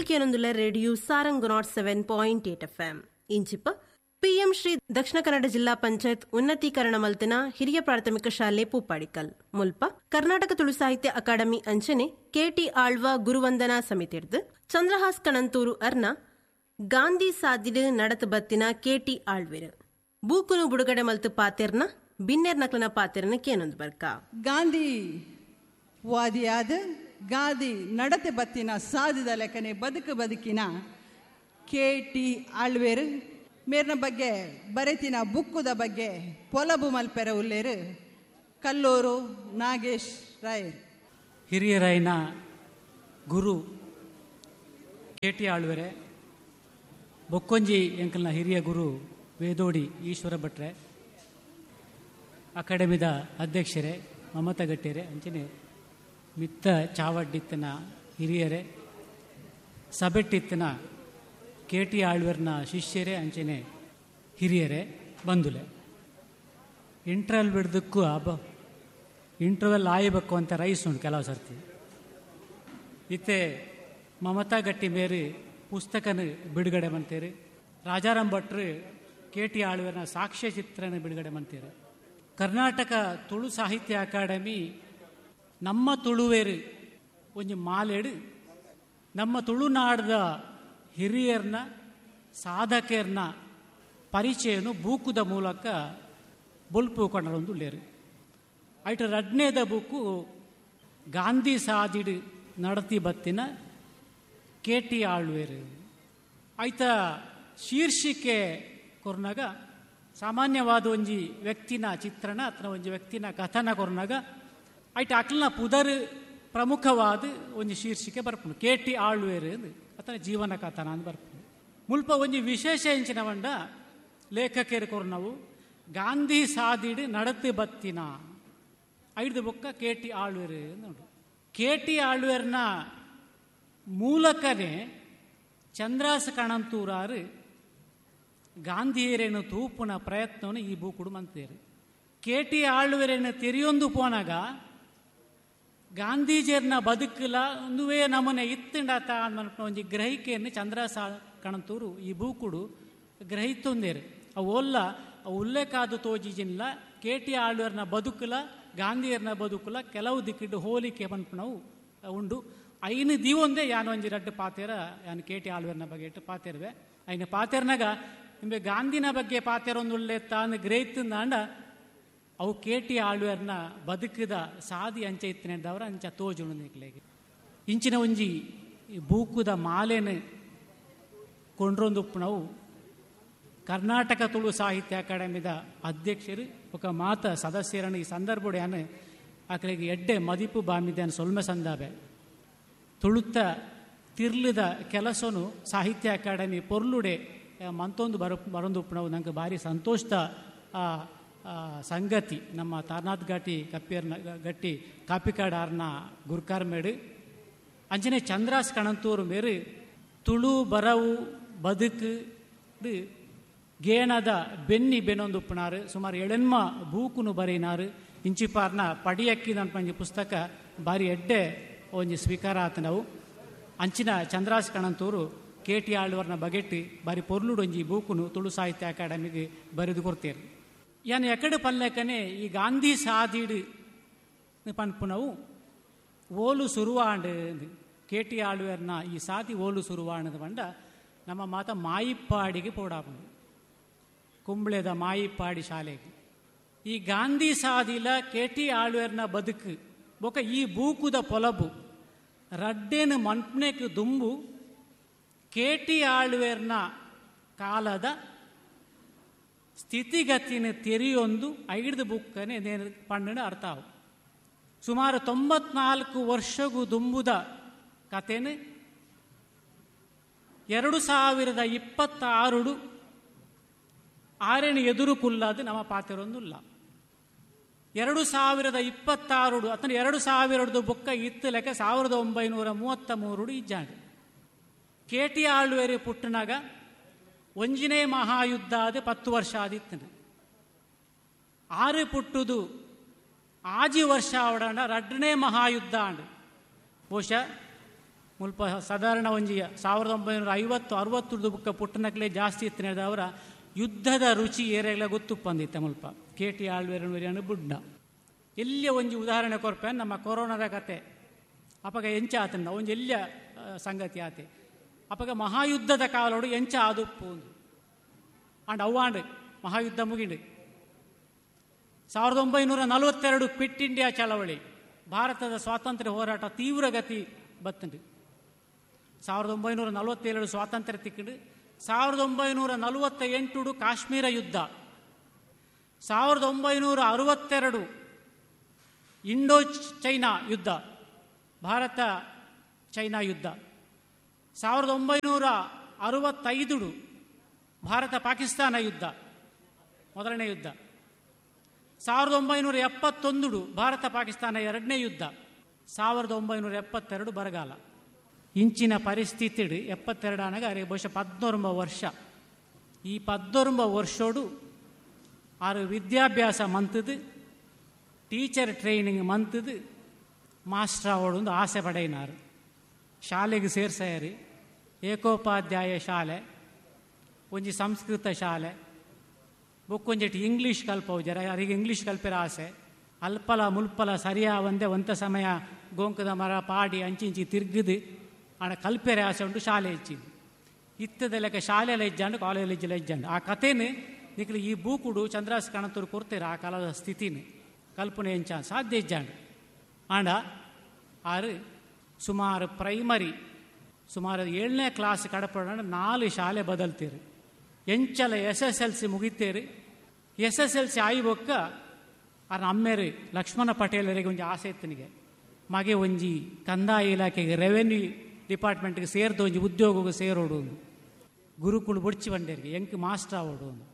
ಕೇಳೊಂದುಲ್ಲ radio Sarang nought seven point eight F M ಇಂಚಿಪ್ಪ PM Shri Dakshina Kannada ಜಿಲ್ಲಾ ಪಂಚಾಯತ್ ಉನ್ನತೀಕರಣ ಮಲ್ತಿನ ಹಿರಿಯ ಪ್ರಾಥಮಿಕ ಶಾಲೆ ಪೂಪಾಡಿಕಲ್ ಮುಲ್ಪ ಕರ್ನಾಟಕ ತುಳು ಸಾಹಿತ್ಯ ಅಕಾಡೆಮಿ ಅಂಚನೆ ಕೆಟಿ ಆಳ್ವ ಗುರುವಂದನಾ ಸಮಿತಿರ್ದು ಚಂದ್ರಹಾಸ್ ಕಣಂತೂರು ಅರ್ನ ಗಾಂಧಿ ಸಾದಿಡು ನಡತ ಬತ್ತಿನ ಕೆಟಿ ಆಳ್ವೆರು ಬೂಕುನು ಬುಡುಗಡೆ ಮಲ್ತು ಪಾತೆರ್ನ ಬಿನ್ನೆರ್ ನಕ್ಲನ ಪಾತೆರ್ನ ಕೇನೊಂದು ಬರ್ಕ ಗಾಂಧಿ ವಾದಿಯಾದ ಗಾಂಧಿ ನಡತೆ ಬತ್ತಿನ ಸಾಧಿದ ಲೆಕ್ಕನೆ ಬದುಕು ಬದುಕಿನ ಕೆ ಟಿ ಆಳ್ವೇರು ಮೇರ್ನ ಬಗ್ಗೆ ಬರೆತಿನ ಬುಕ್ಕುದ ಬಗ್ಗೆ ಪೊಲಬು ಮಲ್ಪೆರ ಉಲ್ಲೇರು ಕಲ್ಲೂರು ನಾಗೇಶ್ ರಾಯರ್ ಹಿರಿಯರೈನ ಗುರು ಕೆ ಟಿ ಆಳ್ವೆರೆ ಬೊಕ್ಕೊಂಜಿ ಎಂಕಲ್ನ ಹಿರಿಯ ಗುರು ವೇದೋಡಿ ಈಶ್ವರ ಭಟ್ರೆ ಅಕಾಡೆಮಿದ ಅಧ್ಯಕ್ಷರೇ ಮಮತಾ ಗಟ್ಟಿಯರೆ ಅಂಚನೆ ಮಿತ್ತ ಚಾವಡ್ಡಿತ್ತನ ಹಿರಿಯರೇ ಸಬೆಟ್ಟಿತ್ತನ ಕೆ ಟಿ ಆಳ್ವರ್ನ ಶಿಷ್ಯರೇ ಅಂಚನೆ ಹಿರಿಯರೇ ಬಂದುಲೆ ಇಂಟ್ರಲ್ ಬಿಡ್ದಕ್ಕೂ ಅಬ ಇಂಟರ್ವೆಲ್ ಆಯಬೇಕು ಅಂತ ರೈಸ್ ಉಂಟು ಕೆಲವು ಸರ್ತಿ ಇತ್ತೆ ಮಮತಾ ಗಟ್ಟಿ ಮೇರಿ ಪುಸ್ತಕನ ಬಿಡುಗಡೆ ಮಾಡ್ತೀರಿ ರಾಜಾರಾಮ್ ಭಟ್ರು ಕೆ ಟಿ ಆಳ್ವರ್ನ ಸಾಕ್ಷ್ಯ ಚಿತ್ರನ ಬಿಡುಗಡೆ ಮಾಡ್ತೀರಿ ಕರ್ನಾಟಕ ತುಳು ಸಾಹಿತ್ಯ ಅಕಾಡೆಮಿ ನಮ್ಮ ತುಳುವೇರು ಒಂಜಿ ಮಾಲೆಡು ನಮ್ಮ ತುಳುನಾಡದ ಹಿರಿಯರ್ನ ಸಾಧಕರ್ನ ಪರಿಚಯನು ಬೂಕುದ ಮೂಲಕ ಬೊಲ್ಪು ಕೊಂಡೊಂದು ಉಳ್ಳೇರು ಐಟ ರಡ್ನೇದ ಬುಕ್ಕು ಗಾಂಧಿ ಸಾದಿಡು ನಡತಿ ಬತ್ತಿನ ಕೆ ಟಿ ಆಳ್ವೇರು ಐತ ಶೀರ್ಷಿಕೆ ಕೊರ್ನಾಗ ಸಾಮಾನ್ಯವಾದ ಒಂಜಿ ವ್ಯಕ್ತಿನ ಚಿತ್ರಣ ಅಥವಾ ಒಂಜಿ ವ್ಯಕ್ತಿನ ಕಥನ ಕೊರ್ನಾಗ ಐಟ ಅಕ್ಲನ ಪುದರ್ ಪ್ರಮುಖವಾದ ಒಂಜಿ ಶೀರ್ಷಿಕೆ ಬರ್ಪುಂಡು ಕೆ ಟಿ ಆಳ್ವೇರು ಅಥವಾ ಜೀವನ ಕಥನ ಅಂತ ಬರ್ಪುಂಡು ಮುಲ್ಪ ಒಂಜಿ ವಿಶೇಷ ಎಂಚಿನವಂಡ ಲೇಖಕರು ಕೊರ್ನವು ಗಾಂಧಿ ಸಾದಿಡು ನಡತಿ ಬತ್ತಿನ ಐದು ಬೊಕ್ಕ ಕೆ ಟಿ ಆಳ್ವೇರು ನೋಡು ಕೆ ಟಿ ಆಳ್ವೇರ್ನ ಮೂಲಕನೇ ಚಂದ್ರಾಸ ಕಣಂತೂರಾರು ಗಾಂಧಿಯರೇನು ತೂಪುನ ಪ್ರಯತ್ನವನ್ನು ಈ ಬೂಕುಡು ಮಂತೇರು ಕೆ ಟಿ ಆಳ್ವರೇನು ತೆರೆಯೊಂದು ಪೋನಾಗ ಗಾಂಧೀಜಿಯರ್ನ ಬದುಕಲ ಒಂದುವೇ ನಮನೆ ಇತ್ತಂಡಾತ ಅನ್ಮನ್ಪ ಒಂಜಿ ಗ್ರಹಿಕೆಯನ್ನು ಚಂದ್ರಾಸ ಕಣಂತೂರು ಈ ಬೂಕುಡು ಗ್ರಹಿತೊಂದೇರು ಅವು ಒಲ್ಲ ಅವು ಉಲ್ಲೇಖಾದ ತೋಜಿಜಿನ್ಲ ಕೆ ಟಿ ಆಳ್ವರ್ನ ಬದುಕಲ ಗಾಂಧಿಯರ್ನ ಬದುಕಲ ಕೆಲವು ದಿಕ್ಕಿಡು ಹೋಲಿಕೆ ಪನ್ಪನವು ಉಂಡು ಐನು ದೀವೊಂದೇ ಯಾನು ಒಂಜಿ ರಡ್ಡು ಪಾತೆರ ಯಾನು ಕೆ ಟಿ ಆಳ್ವರ್ನ ಬಗ್ಗೆ ಇಟ್ಟು ಪಾತೆರ್ವೆ ಐನ ಪಾತೆರ್ನಾಗ ನಿಂಬೆ ಗಾಂಧಿನ ಬಗ್ಗೆ ಪಾತೆರ ಒಂದು ಒಳ್ಳೆ ತಾನು ಗ್ರಹಿತಂದಾಂಡ ಅವು ಕೆ ಟಿ ಆಳ್ವರ್ನ ಬದುಕಿದ ಸಾದಿ ಅಂಚೆ ಇತ್ತಿನದವರ ಅಂಚ ತೋಜುಣು ನಿಕ್ಲೆಗೆ ಇಂಚಿನ ಒಂಜಿ ಬೂಕುದ ಮಾಲೆನು ಕೊಂಡ್ರೊಂದುಪ್ಪು ಕರ್ನಾಟಕ ತುಳು ಸಾಹಿತ್ಯ ಅಕಾಡೆಮಿದ ಅಧ್ಯಕ್ಷರು ఒక ಮಾತ ಸದಸ್ಯರನ್ನು ಈ ಸಂದರ್ಭಡ್ಯಾನು ಆಕಳಿಗೆ ಎಡ್ಡೆ ಮದಿಪು ಬಾಮಿದ್ಯಾನ ಸೊಲ್ಮೆ ಸಂದಾಬೆ ತುಳುತ್ತ ತಿರ್ಲಿದ ಕೆಲಸನು ಸಾಹಿತ್ಯ ಅಕಾಡೆಮಿ ಪೊರ್ಲುಡೆ ಮಂತೊಂದು ಬರ ಬರೊಂದುಪ್ಪುನವು ನಂಗೆ ಭಾರಿ ಸಂತೋಷದ ಸಂಗತಿ ನಮ್ಮ ತಾರ್ನಾಥ್ ಘಾಟಿ ಕಪ್ಪಿಯರ್ನ ಗಟ್ಟಿ ಕಾಪಿಕಾಡ್ ಆರ್ನ ಗುರ್ಕಾರ್ ಮೇಡು ಅಂಚನೆ ಚಂದ್ರಾಸ್ ಕಣಂತೂರು ಮೇರು ತುಳು ಬರವು ಬದುಕು ಗೇಣದ ಬೆನ್ನಿ ಬೆನ್ನೊಂದುಪ್ಪುನಾರು ಸುಮಾರು ಎಳೆನ್ಮ ಬೂಕುನು ಬರೀನಾರು ಇಂಚಿಪಾರ್ನ ಪಡಿಯಕ್ಕಿದ ಪಂಜಿ ಪುಸ್ತಕ ಬಾರಿ ಎಡ್ಡೆ ಒಂಜಿ ಸ್ವೀಕಾರ ಆತನವು ಅಂಚಿನ ಚಂದ್ರಾಸ್ ಕಣಂತೂರು ಕೆ ಟಿ ಆಳ್ವರ್ನ ಬಗೆಟ್ಟಿ ಬಾರಿ ಪೊರ್ಲುಡೊಂಜಿ ಬೂಕುನು ತುಳು ಸಾಹಿತ್ಯ ಅಕಾಡೆಮಿಗೆ ಬರೆದು ಕೊಡ್ತೇರು ಯಾನು ಎಕಡೆ ಪಲ್ಲೆಕನೆ ಈ ಗಾಂಧಿ ಸಾದಿಡು ಪನ್ಪುನವು ಓಲು ಸುರುವಾಂಡ್ ಕೆ ಟಿ ಆಳ್ವರ್ನ ಈ ಸಾದಿ ಓಲು ಸುರುವಾಂಡ್ ಪಂಡ ನಮ್ಮ ಮಾತ ಮಾಯಿಪ್ಪಾಡಿಗೆ ಪೋಡಾಪುಂಡು ಕುಂಬ್ಳೆದ ಮಾಯಿಪ್ಪಾಡಿ ಶಾಲೆಗೆ ಈ ಗಾಂಧಿ ಸಾದಿಲ ಕೆ ಟಿ ಆಳ್ವೇರ್ನ ಬದುಕು ಬೊಕ ಈ ಬೂಕುದ ಪೊಲಬು ರಡ್ಡೇನು ಮನ್ಪನೆಕ್ ದುಂಬು ಕೆ ಟಿ ಆಳ್ವೇರ್ನ ಕಾಲದ ಸ್ಥಿತಿಗತಿನ ತೆರೆಯೊಂದು ಐಡ್ದು ಬುಕ್ಕನೆ ನೇನು ಪಂಡನ ಅರ್ಥ ಆವು ಸುಮಾರು ತೊಂಬತ್ನಾಲ್ಕು ವರ್ಷಗೂ ದುಂಬುದ ಕಥೆನು ಎರಡು ಸಾವಿರದ ಇಪ್ಪತ್ತಾರುಡು ಆರೇನು ಎದುರು ಕುಲ್ಲಾದು ನಮ್ಮ ಪಾತೆರೊಂದುಲ್ಲ ಎರಡು ಸಾವಿರದ ಇಪ್ಪತ್ತಾರುಡು ಅಥವಾ ಎರಡು ಸಾವಿರದ್ದು ಬೊಕ್ಕ ಇತ್ತು ಲೆಕ್ಕ ಸಾವಿರದ ಒಂಬೈನೂರ ಮೂವತ್ತ ಮೂರುಡು ಇಜ್ಜಾಂಡು ಕೆ ಟಿ ಆಳ್ವೇರಿ ಪುಟ್ಟನಾಗ ಒಂಜಿನೇ ಮಹಾಯುದ್ಧ ಅದು ಪತ್ತು ವರ್ಷ ಆದಿತ್ತು ಆರು ಪುಟ್ಟುದು ಆಜಿ ವರ್ಷ ಅವಡಂಡ ರಡ್ಡನೇ ಮಹಾಯುದ್ಧ ಅಂಡು ಬಹುಶಃ ಮುಲ್ಪ ಸಾಧಾರಣ ಒಂಜಿ ಸಾವಿರದ ಒಂಬೈನೂರ ಐವತ್ತು ಅರವತ್ತು ಬುಕ್ಕ ಪುಟ್ಟನಕ್ಲೆ ಜಾಸ್ತಿ ಇತ್ತಿನದವರ ಯುದ್ಧದ ರುಚಿ ಏರೆಲ್ಲ ಗೊತ್ತುಪ್ಪಂದಿತ್ತ ಮುಲ್ಪ ಕೆ ಟಿ ಆಳ್ವೇರನು ಬುಡ್ಡ ಎಲ್ಲಿಯ ಒಂಜಿ ಉದಾಹರಣೆ ಕೊರ್ಪೆ ನಮ್ಮ ಕೊರೋನಾದ ಕತೆ ಅಪಗ ಎಂಚ ಆತನ ಒಂಜಿ ಎಲ್ಲಿಯ ಆ, ಸಂಗತಿ ಆತೆ ಅಪಗ ಮಹಾಯುದ್ಧದ ಕಾಲೋಡು ಎಂಚ ಆದುಪ್ಪು ಅಂಡ್ ಅವ್ವಾಂಡ್ ಮಹಾಯುದ್ಧ ಮುಗಿಂಡು ಸಾವಿರದ ಒಂಬೈನೂರ ನಲವತ್ತೆರಡು ಕ್ವಿಟ್ ಇಂಡಿಯಾ ಚಳವಳಿ ಭಾರತದ ಸ್ವಾತಂತ್ರ್ಯ ಹೋರಾಟ ತೀವ್ರಗತಿ ಬತ್ತುಂಡು ಸಾವಿರದ ಒಂಬೈನೂರ ನಲವತ್ತೇಳು ಸ್ವಾತಂತ್ರ್ಯ ತಿಕ್ಕಂಡು ಸಾವಿರದ ಒಂಬೈನೂರ ನಲವತ್ತ ಎಂಟು ಕಾಶ್ಮೀರ ಯುದ್ಧ ಸಾವಿರದ ಒಂಬೈನೂರ ಅರವತ್ತೆರಡು ಇಂಡೋ ಚೈನಾ ಯುದ್ಧ ಭಾರತ ಚೈನಾ ಯುದ್ಧ ಸಾವಿರದ ಒಂಬೈನೂರ ಅರವತ್ತೈದು ಭಾರತ ಪಾಕಿಸ್ತಾನ ಯುದ್ಧ ಮೊದಲನೇ ಯುದ್ಧ ಸಾವಿರದ ಒಂಬೈನೂರ ಎಪ್ಪತ್ತೊಂದು ಭಾರತ ಪಾಕಿಸ್ತಾನ ಎರಡನೇ ಯುದ್ಧ ಸಾವಿರದ ಒಂಬೈನೂರ ಎಪ್ಪತ್ತೆರಡು ಬರಗಾಲ ಇಂಚಿನ ಪರಿಸ್ಥಿತಿ ಎಪ್ಪತ್ತೆರಡು ಆನಾಗ ಅವರಿಗೆ ಬಹುಶಃ ಪದ್ನೊರಂಬ ವರ್ಷ ಈ ಪದ್ನೊರಂಬ ವರ್ಷೋಡು ಆರು ವಿದ್ಯಾಭ್ಯಾಸ ಮಂತದು ಟೀಚರ್ ಟ್ರೈನಿಂಗ್ ಮಂತದು ಮಾಸ್ಟರ್ ಅವಳು ಒಂದು ಆಸೆ ಪಡೆಯಿನಾರು ಶಾಲೆಗೆ ಸೇರ್ಸಾಯರಿ ಏಕೋಪಾಧ್ಯಾಯ ಶಾಲೆ ಒಂಜಿ ಸಂಸ್ಕೃತ ಶಾಲೆ ಬೊಕ್ಕೊಂಜೆಟ್ ಇಂಗ್ಲೀಷ್ ಕಲ್ಪವು ಜರ ಯಾರಿಗೆ ಇಂಗ್ಲೀಷ್ ಕಲ್ಪಿರ ಆಸೆ ಅಲ್ಪಲ ಮುಲ್ಪಲ ಸರಿಯಾ ಒಂದೇ ಒಂತ ಸಮಯ ಗೋಂಕದ ಮರ ಪಾಡಿ ಅಂಚಿಂಚಿ ತಿರ್ಗಿದು ಆಣ ಕಲ್ಪೆರೆ ಆಸೆ ಉಂಟು ಶಾಲೆ ಹೆಚ್ಚಿಂದು ಇತ್ತದ ಲೆಕ್ಕ ಶಾಲೆಲ್ಲ ಇಜ್ಜಾಂಡು ಕಾಲೇಜಲ್ಲಿ ಇಜ್ಜಾಂಡು ಆ ಕಥೆನೇ ನಿಖಲು ಈ ಬೂಕುಡು ಚಂದ್ರಾಸ್ ಕಣತೂರು ಕೊಡ್ತೀರ ಆ ಕಾಲದ ಸ್ಥಿತಿನೇ ಕಲ್ಪನೆ ಎಂಚ ಸಾಧ್ಯ ಇಜ್ಜಾಂಡು ಆಂಡ ಆರು ಸುಮಾರು ಪ್ರೈಮರಿ ಸುಮಾರು ಏಳನೇ ಕ್ಲಾಸ್ ಕಡಪಡ ನಾಲ್ಕು ಶಾಲೆ ಬದಲ್ತೀರಿ ಎಂಚಲ ಎಸ್ ಎಸ್ ಎಲ್ ಸಿ ಮುಗಿತೇರಿ ಎಸ್ ಎಸ್ ಎಲ್ ಸಿ ಆಯಿ ಬೊಕ್ಕ ಆ ಅಮ್ಮೇರಿ ಲಕ್ಷ್ಮಣ ಪಟೇಲರಿಗೆ ಒಂಜಿ ಆಸೆ ಇತ್ತನಿಗೆ ಮಗೆ ಒಂಜಿ ಕಂದಾಯ ಇಲಾಖೆಗೆ ರೆವೆನ್ಯೂ ಡಿಪಾರ್ಟ್ಮೆಂಟ್ಗೆ ಸೇರ್ದು ಒಂಜಿ ಉದ್ಯೋಗಕ್ಕೆ ಸೇರೋಡು ಅಂದು. ಗುರುಕುಳು ಬುಡ್ಚಿ ಬಂಡೇರಿಗೆ ಎಂಕ್ ಮಾಸ್ಟರ್ ಆವೋಡು ಅಂದು.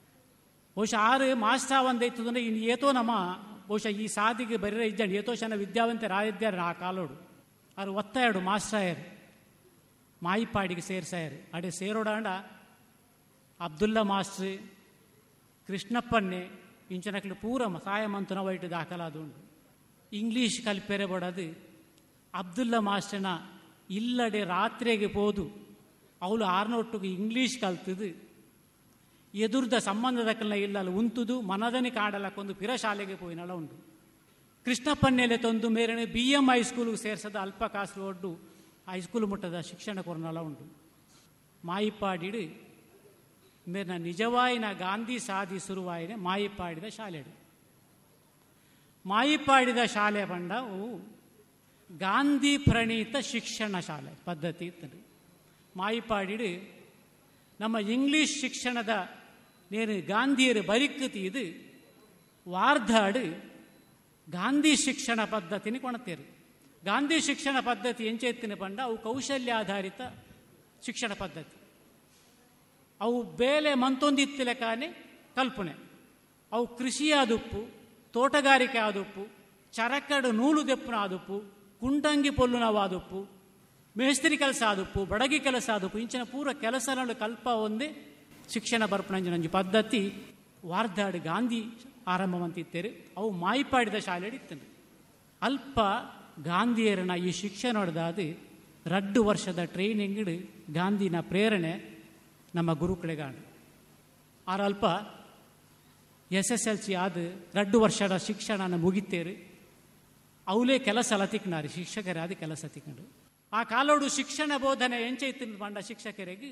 ಬಹುಶಃ ಆರು ಮಾಸ್ಟರ್ ಆವಂದೈತದ ಅಂದ್ರೆ ಇನ್ನು ಏತೋ ನಮ್ಮ ಬಹುಶಃ ಈ ಸಾದಿಗೆ ಬರೀ ಇದ್ದಾನೆ ಏತೋ ಶನ ವಿದ್ಯಾವಂತರು ಆಗಿದ್ದಾರೆ ಆ ಕಾಲೋಡು ಅವ್ರು ಒತ್ತಾಯಡು ಮಾಸ್ಟರ್ ಆಯರು ಮಾಯಿಪಾಡಿಗೆ ಸೇರ್ಸಾಯರು ಅಡೆ ಸೇರೋಡಾಂಡ ಅಬ್ದುಲ್ಲಾ ಮಾಸ್ಟ್ರ್ ಕೃಷ್ಣಪ್ಪನ್ನೇ ಇಂಚನಕ್ಲು ಪೂರ ಸಾಯಮಂತನ ವೈಟ್ ದಾಖಲಾದುಂಡು ಇಂಗ್ಲೀಷ್ ಕಲ್ಪೆರೆ ಬಡದು ಅಬ್ದುಲ್ಲಾ ಮಾಸ್ಟರ್ನ ಇಲ್ಲಡೆ ರಾತ್ರಿಗೆ ಪೋದು ಅವಳು ಆರ್ನೊಟ್ಟಿಗೆ ಇಂಗ್ಲೀಷ್ ಕಲ್ತದು ಎದುರ್ದ ಸಂಬಂಧದಕ್ಕಲ್ಲ ಇಲ್ಲಲ್ಲ ಉಂತುದು ಮನದನಿ ಕಾಡಲಕ್ಕೊಂದು ಪಿರ ಶಾಲೆಗೆ ಪೋಯಿನಳ ಉಂಟು ಕೃಷ್ಣಪ್ಪನ್ನೆಲೆ ತಂದು ಮೇರೆನೆ ಬಿ ಎಂ ಹೈಸ್ಕೂಲ್ಗೆ ಸೇರ್ಸದ ಅಲ್ಪ ಕಾಸು ಒಡ್ಡು ಹೈಸ್ಕೂಲ್ ಮುಟ್ಟದ ಶಿಕ್ಷಣ ಕೊರನಳ ಉಂಟು ಮಾಯಿಪಾಡಿಡು ಮೇರಿನ ನಿಜವಾಯಿನ ಗಾಂಧಿ ಸಾಧಿ ಸುರುವಾಯಿನ ಮಾಯಿಪಾಡಿದ ಶಾಲೆಡು ಮಾಯಿಪಾಡಿದ ಶಾಲೆ ಬಂಡ ಅವು ಗಾಂಧಿ ಪ್ರಣೀತ ಶಿಕ್ಷಣ ಶಾಲೆ ಪದ್ಧತಿ ಇರ್ತದೆ ಮಾಯಿಪಾಡಿಡು ನಮ್ಮ ಇಂಗ್ಲೀಷ್ ಶಿಕ್ಷಣದ ನೇನು ಗಾಂಧಿಯರು ಬರಿಕತಿ ಇದು ವಾರ್ಧಾಡು ಗಾಂಧಿ ಶಿಕ್ಷಣ ಪದ್ಧತಿನಿ ಕೊಣತೇರು ಗಾಂಧಿ ಶಿಕ್ಷಣ ಪದ್ಧತಿ ಎಂಚೆತ್ತಿನ ಬಂಡ ಅವು ಕೌಶಲ್ಯಾಧಾರಿತ ಶಿಕ್ಷಣ ಪದ್ಧತಿ ಅವು ಬೇಲೆ ಮಂತೊಂದಿತ್ತಿಲೆ ಕಾನೆ ಕಲ್ಪನೆ ಅವು ಕೃಷಿ ಆದುಪ್ಪು ತೋಟಗಾರಿಕೆ ಆದುಪ್ಪು ಚರಕಡು ನೂಲು ದೆಪ್ಪುನ ಆದುಪ್ಪು ಕುಂಟಂಗಿ ಪೊಲ್ಲುನವಾದುಪ್ಪು ಮೇಸ್ತ್ರಿ ಕೆಲಸ ಆದುಪ್ಪು ಬಡಗಿ ಕೆಲಸ ಆದುಪ್ಪು ಇಂಚಿನ ಪೂರ ಕೆಲಸಗಳು ಕಲ್ಪ ಒಂದೇ ಶಿಕ್ಷಣ ಬರ್ಪಣಂಜಿನಂಜು ಪದ್ಧತಿ ವಾರ್ಧಾಡು ಗಾಂಧಿ ಆರಂಭವಂತಿತ್ತೇರು ಅವು ಮಾಯಿಪಾಡಿದ ಶಾಲೆ ಇತ್ತನು ಅಲ್ಪ ಗಾಂಧಿಯರನ ಈ ಶಿಕ್ಷಣ ಹೊಡೆದಾದು ರಡ್ಡು ವರ್ಷದ ಟ್ರೈನಿಂಗ್ ಗಾಂಧಿನ ಪ್ರೇರಣೆ ನಮ್ಮ ಗುರುಕುಳೆಗಾಂಡು ಆರ ಅಲ್ಪ ಎಸ್ ಎಸ್ ಎಲ್ ಸಿ ಆದ ರಡ್ಡು ವರ್ಷದ ಶಿಕ್ಷಣನ ಮುಗಿತೇರು ಅವಲೇ ಕೆಲಸ ಲತಿಕ್ನಾರಿ ಶಿಕ್ಷಕರಾದ ಕೆಲಸ ತಿಕ್ಕೊಂಡು ಆ ಕಾಲೋಡು ಶಿಕ್ಷಣ ಬೋಧನೆ ಎಂಚ ಇತ್ತಿನ ಬಂಡ ಶಿಕ್ಷಕರಿಗೆ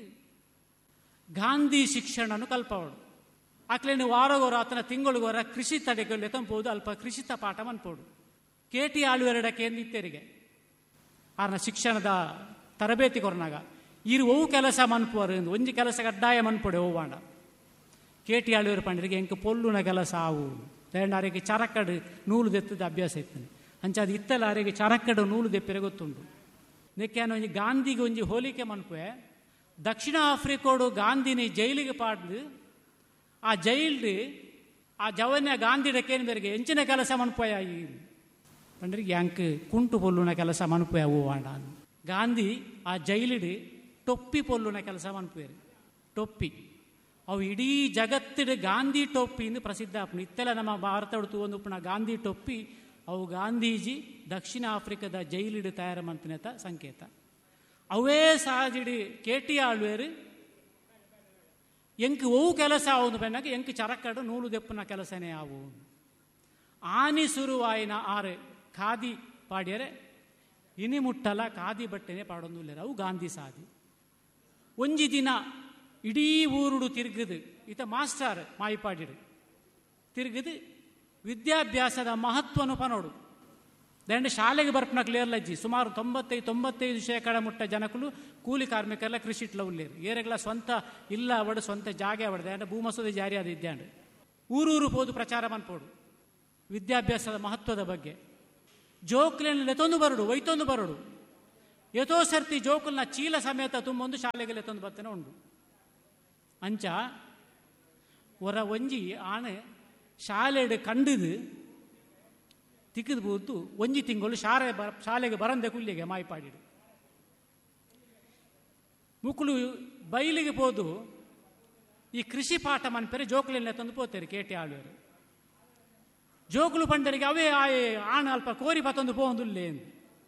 ಗಾಂಧಿ ಶಿಕ್ಷಣನು ಕಲ್ಪವಡು ಆಕ್ಲೇನು ವಾರಗೋರ ಆತನ ತಿಂಗಳಿಗೋರ ಕೃಷಿ ತಡೆಗಳು ತಂಪೋದು ಅಲ್ಪ ಕೃಷಿತ ಪಾಠ ಮನ್ಪೋಡು ಕೆ ಟಿ ಆಳುವೆರಡಕ್ಕೆ ಎಂದಿತ್ತೇರಿಗೆ ಆರ್ನ ಶಿಕ್ಷಣದ ತರಬೇತಿ ಕೊರನಾಗ ಇರು ಒವು ಕೆಲಸ ಮನ್ಪುವರು ಎಂದು ಒಂಜಿ ಕೆಲಸ ಕಡ್ಡಾಯ ಮನ್ಪೊಡೆ ಓವಾಂಡ ಕೆ ಟಿ ಆಳುವೆರು ಪಂಡರಿಗೆ ಎಂಕ ಪೊಲ್ಲುನ ಕೆಲಸ ಆವು ತೇಂಡಾರಿಗೆ ಚರಕಡು ನೂಲು ದೆತ್ತದ ಅಭ್ಯಾಸ ಇತ್ತಾನೆ ಅಂಚಾದ ಇತ್ತಲ ಅರೆಗೆ ಚರಕಡು ನೂಲು ದೆಪ್ಪಿರೆ ಗೊತ್ತುಂಡು ನೆಕ್ಕಾನ ಒಂಜಿ ಗಾಂಧಿಗೆ ಒಂಜಿ ಹೋಲಿಕೆ ಮನ್ಪುವೆ ದಕ್ಷಿಣ ಆಫ್ರಿಕೋಡು ಗಾಂಧಿನಿ ಜೈಲಿಗೆ ಪಾಡ್ದು ಆ ಜೈಲ್ಡ್ ಆ ಜವನ್ಯ ಗಾಂಧಿಡಕ್ಕೇನು ಬೇರೆಗೆ ಎಂಚಿನ ಕೆಲಸ ಮನ್ಪೋಯ ಈ ಪಂಡ್ರಿಗೆ ಯಾಂಕ್ ಕುಂಟು ಪೊಲ್ಲುನ ಕೆಲಸ ಮನ್ಪೋಯ ಹೂವಾಂಡ ಗಾಂಧಿ ಆ ಜೈಲಿಡು ಟೊಪ್ಪಿ ಪೊಲ್ಲುನ ಕೆಲಸ ಮನ್ಪುವೇರು ಟೊಪ್ಪಿ ಅವು ಇಡೀ ಜಗತ್ತಿಡು ಗಾಂಧಿ ಟೊಪ್ಪಿ ಎಂದು ಪ್ರಸಿದ್ಧ ಆಪುನು ಇತ್ತೆಲ್ಲ ನಮ್ಮ ಭಾರತ ಉಡ್ತು ಒಂದು ಉಪ್ಪುನ ಗಾಂಧಿ ಟೊಪ್ಪಿ ಅವು ಗಾಂಧೀಜಿ ದಕ್ಷಿಣ ಆಫ್ರಿಕಾದ ಜೈಲಿಡು ತಯಾರು ಮಂತನೆತ ಸಂಕೇತ ಅವೇ ಸಾಜಿಡಿ ಕೇಟಿ ಆಳ್ವೇರು ಎಂಕ್ ಒವು ಕೆಲಸ ಆವುದು ಬೆನ್ನಗೆ ಎಂಕ್ ಚರಕಡು ನೂಲು ದೆಪ್ಪುನ ಕೆಲಸನೇ ಆವು ಆನಿ ಸುರುವಾಯಿನ ಆರು ಖಾದಿ ಪಾಡ್ಯರೆ ಇನಿ ಮುಟ್ಟಲ ಖಾದಿ ಬಟ್ಟೆನೆ ಪಾಡೊಂದುಲ್ಲೇರು ಅವು ಗಾಂಧಿ ಸಾದಿ ಒಂಜಿ ದಿನ ಇಡೀ ಊರುಡು ತಿರುಗುದು ಈತ ಮಾಸ್ಟರ್ ಮಾಯಿಪಾಡಿಡು ತಿರುಗುದು ವಿದ್ಯಾಭ್ಯಾಸದ ಮಹತ್ವನು ಪನೋಡು ದಂಡ ಶಾಲೆಗೆ ಬರ್ಪನ ಕ್ಲಿಯರ್ಲಜ್ಜಿ ಸುಮಾರು ತೊಂಬತ್ತೈದು ತೊಂಬತ್ತೈದು ಶೇಕಡ ಮುಟ್ಟ ಜನಕುಲು ಕೂಲಿ ಕಾರ್ಮಿಕರೆಲ್ಲ ಕೃಷಿ ಇಟ್ಲ ಉಳ್ಳೇರು ಏರೆಗಳ ಸ್ವಂತ ಇಲ್ಲ ಅವಡು ಸ್ವಂತ ಜಾಗೆ ಅವಡ್ದೆ ಅಂದ್ರೆ ಭೂಮಸೂದೆ ಜಾರಿ ಆದ ಇದ್ದಂಡು ಊರೂರು ಹೋದು ಪ್ರಚಾರ ಮನ್ಪೋಡು ವಿದ್ಯಾಭ್ಯಾಸದ ಮಹತ್ವದ ಬಗ್ಗೆ ಜೋಕ್ಲೆನ್ ಲೆತೊಂದು ಬರಡು ಒಯ್ತೊಂದು ಬರಡು ಎತೋ ಸರ್ತಿ ಜೋಕುಲ್ನ ಚೀಲ ಸಮೇತ ತುಂಬೊಂದು ಶಾಲೆಗೆ ಲೆತೊಂದು ಬತ್ತನೆ ಉಂಡು ಅಂಚ ಒರ ಒಂಜಿ ಆಣೆ ಶಾಲೆಡ್ ಕಂಡಿದು ತಿಕ್ಕಿದು ಬೂತು ಒಂಜಿ ತಿಂಗಳು ಶಾಲೆ ಬ ಶಾಲೆಗೆ ಬರಂದೆ ಕುಲ್ಲಿಗೆ ಮಾಯ್ಪಾಡಿಡು ಮುಕ್ಕಳು ಬೈಲಿಗೆ ಹೋದು ಈ ಕೃಷಿ ಪಾಠ ಮನ್ಪೆರೆ ಜೋಕುಲೆಲ್ಲ ತಂದು ಪೋತೇರು ಕೇಟಿ ಆಳುವರು ಜೋಕುಲು ಪಂಡರಿಗೆ ಅವೇ ಆಯೆ ಆಣ ಅಲ್ಪ ಕೋರಿ ಪತ್ತೊಂದು ಪೋಂದುಲ್ಲೆ ಎಂದು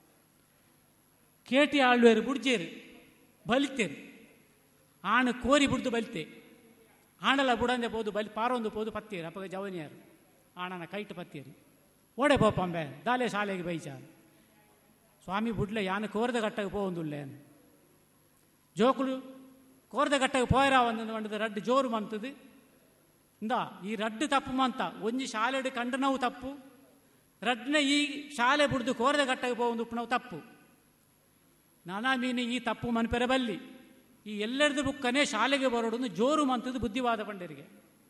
ಕೇಟಿ ಆಳ್ವೇರು ಬುಡ್ಜೇರು ಬಲಿತೇರು ಆಣ ಕೋರಿ ಬುಡ್ದು ಬಲಿತೆ ಆಣಲ ಬುಡಂದೆ ಪೋದು ಬಲಿ ಪಾರೊಂದು ಪೋದು ಪತ್ತೇರು ಅಪ್ಪಗ ಜವನಿಯರು ಆಣನ ಕೈಟ್ ಪತ್ತೇರು ಓಡೆ ಪೋಪಂಬೆ ದಾಲೆ ಶಾಲೆಗೆ ಬೈಚಾರು ಸ್ವಾಮಿ ಬುಡ್ಲೆ ಯಾನ ಕೋರದ ಗಟ್ಟಗೆ ಪೋಂದುಲ್ಲೆ ಎಂದು ಜೋಕುಲು ಕೋರದ ಗಟ್ಟಗೆ ಪೋಯರ ಒಂದು ಒಂದು ರಡ್ಡು ಜೋರು ಮಂತದು ಇಂದ ಈ ರಡ್ಡು ತಪ್ಪು ಮಂತ ಒಂಜಿ ಶಾಲೆಡು ಕಂಡು ನಾವು ತಪ್ಪು ರಡ್ನ ಈ ಶಾಲೆ ಬುಡ್ದು ಕೋರದ ಗಟ್ಟಗೆ ಪೋಒಂದು ನಾವು ತಪ್ಪು ನಾನಾ ಮೀನು ಈ ತಪ್ಪು ಮನ್ಪೆರೆ ಬಲ್ಲಿ ಈ ಎಲ್ಲರದು ಬುಕ್ಕನೇ ಶಾಲೆಗೆ ಬರೋಡು ಜೋರು ಮಂತದ್ದು ಬುದ್ಧಿವಾದ ಪಂಡರಿಗೆ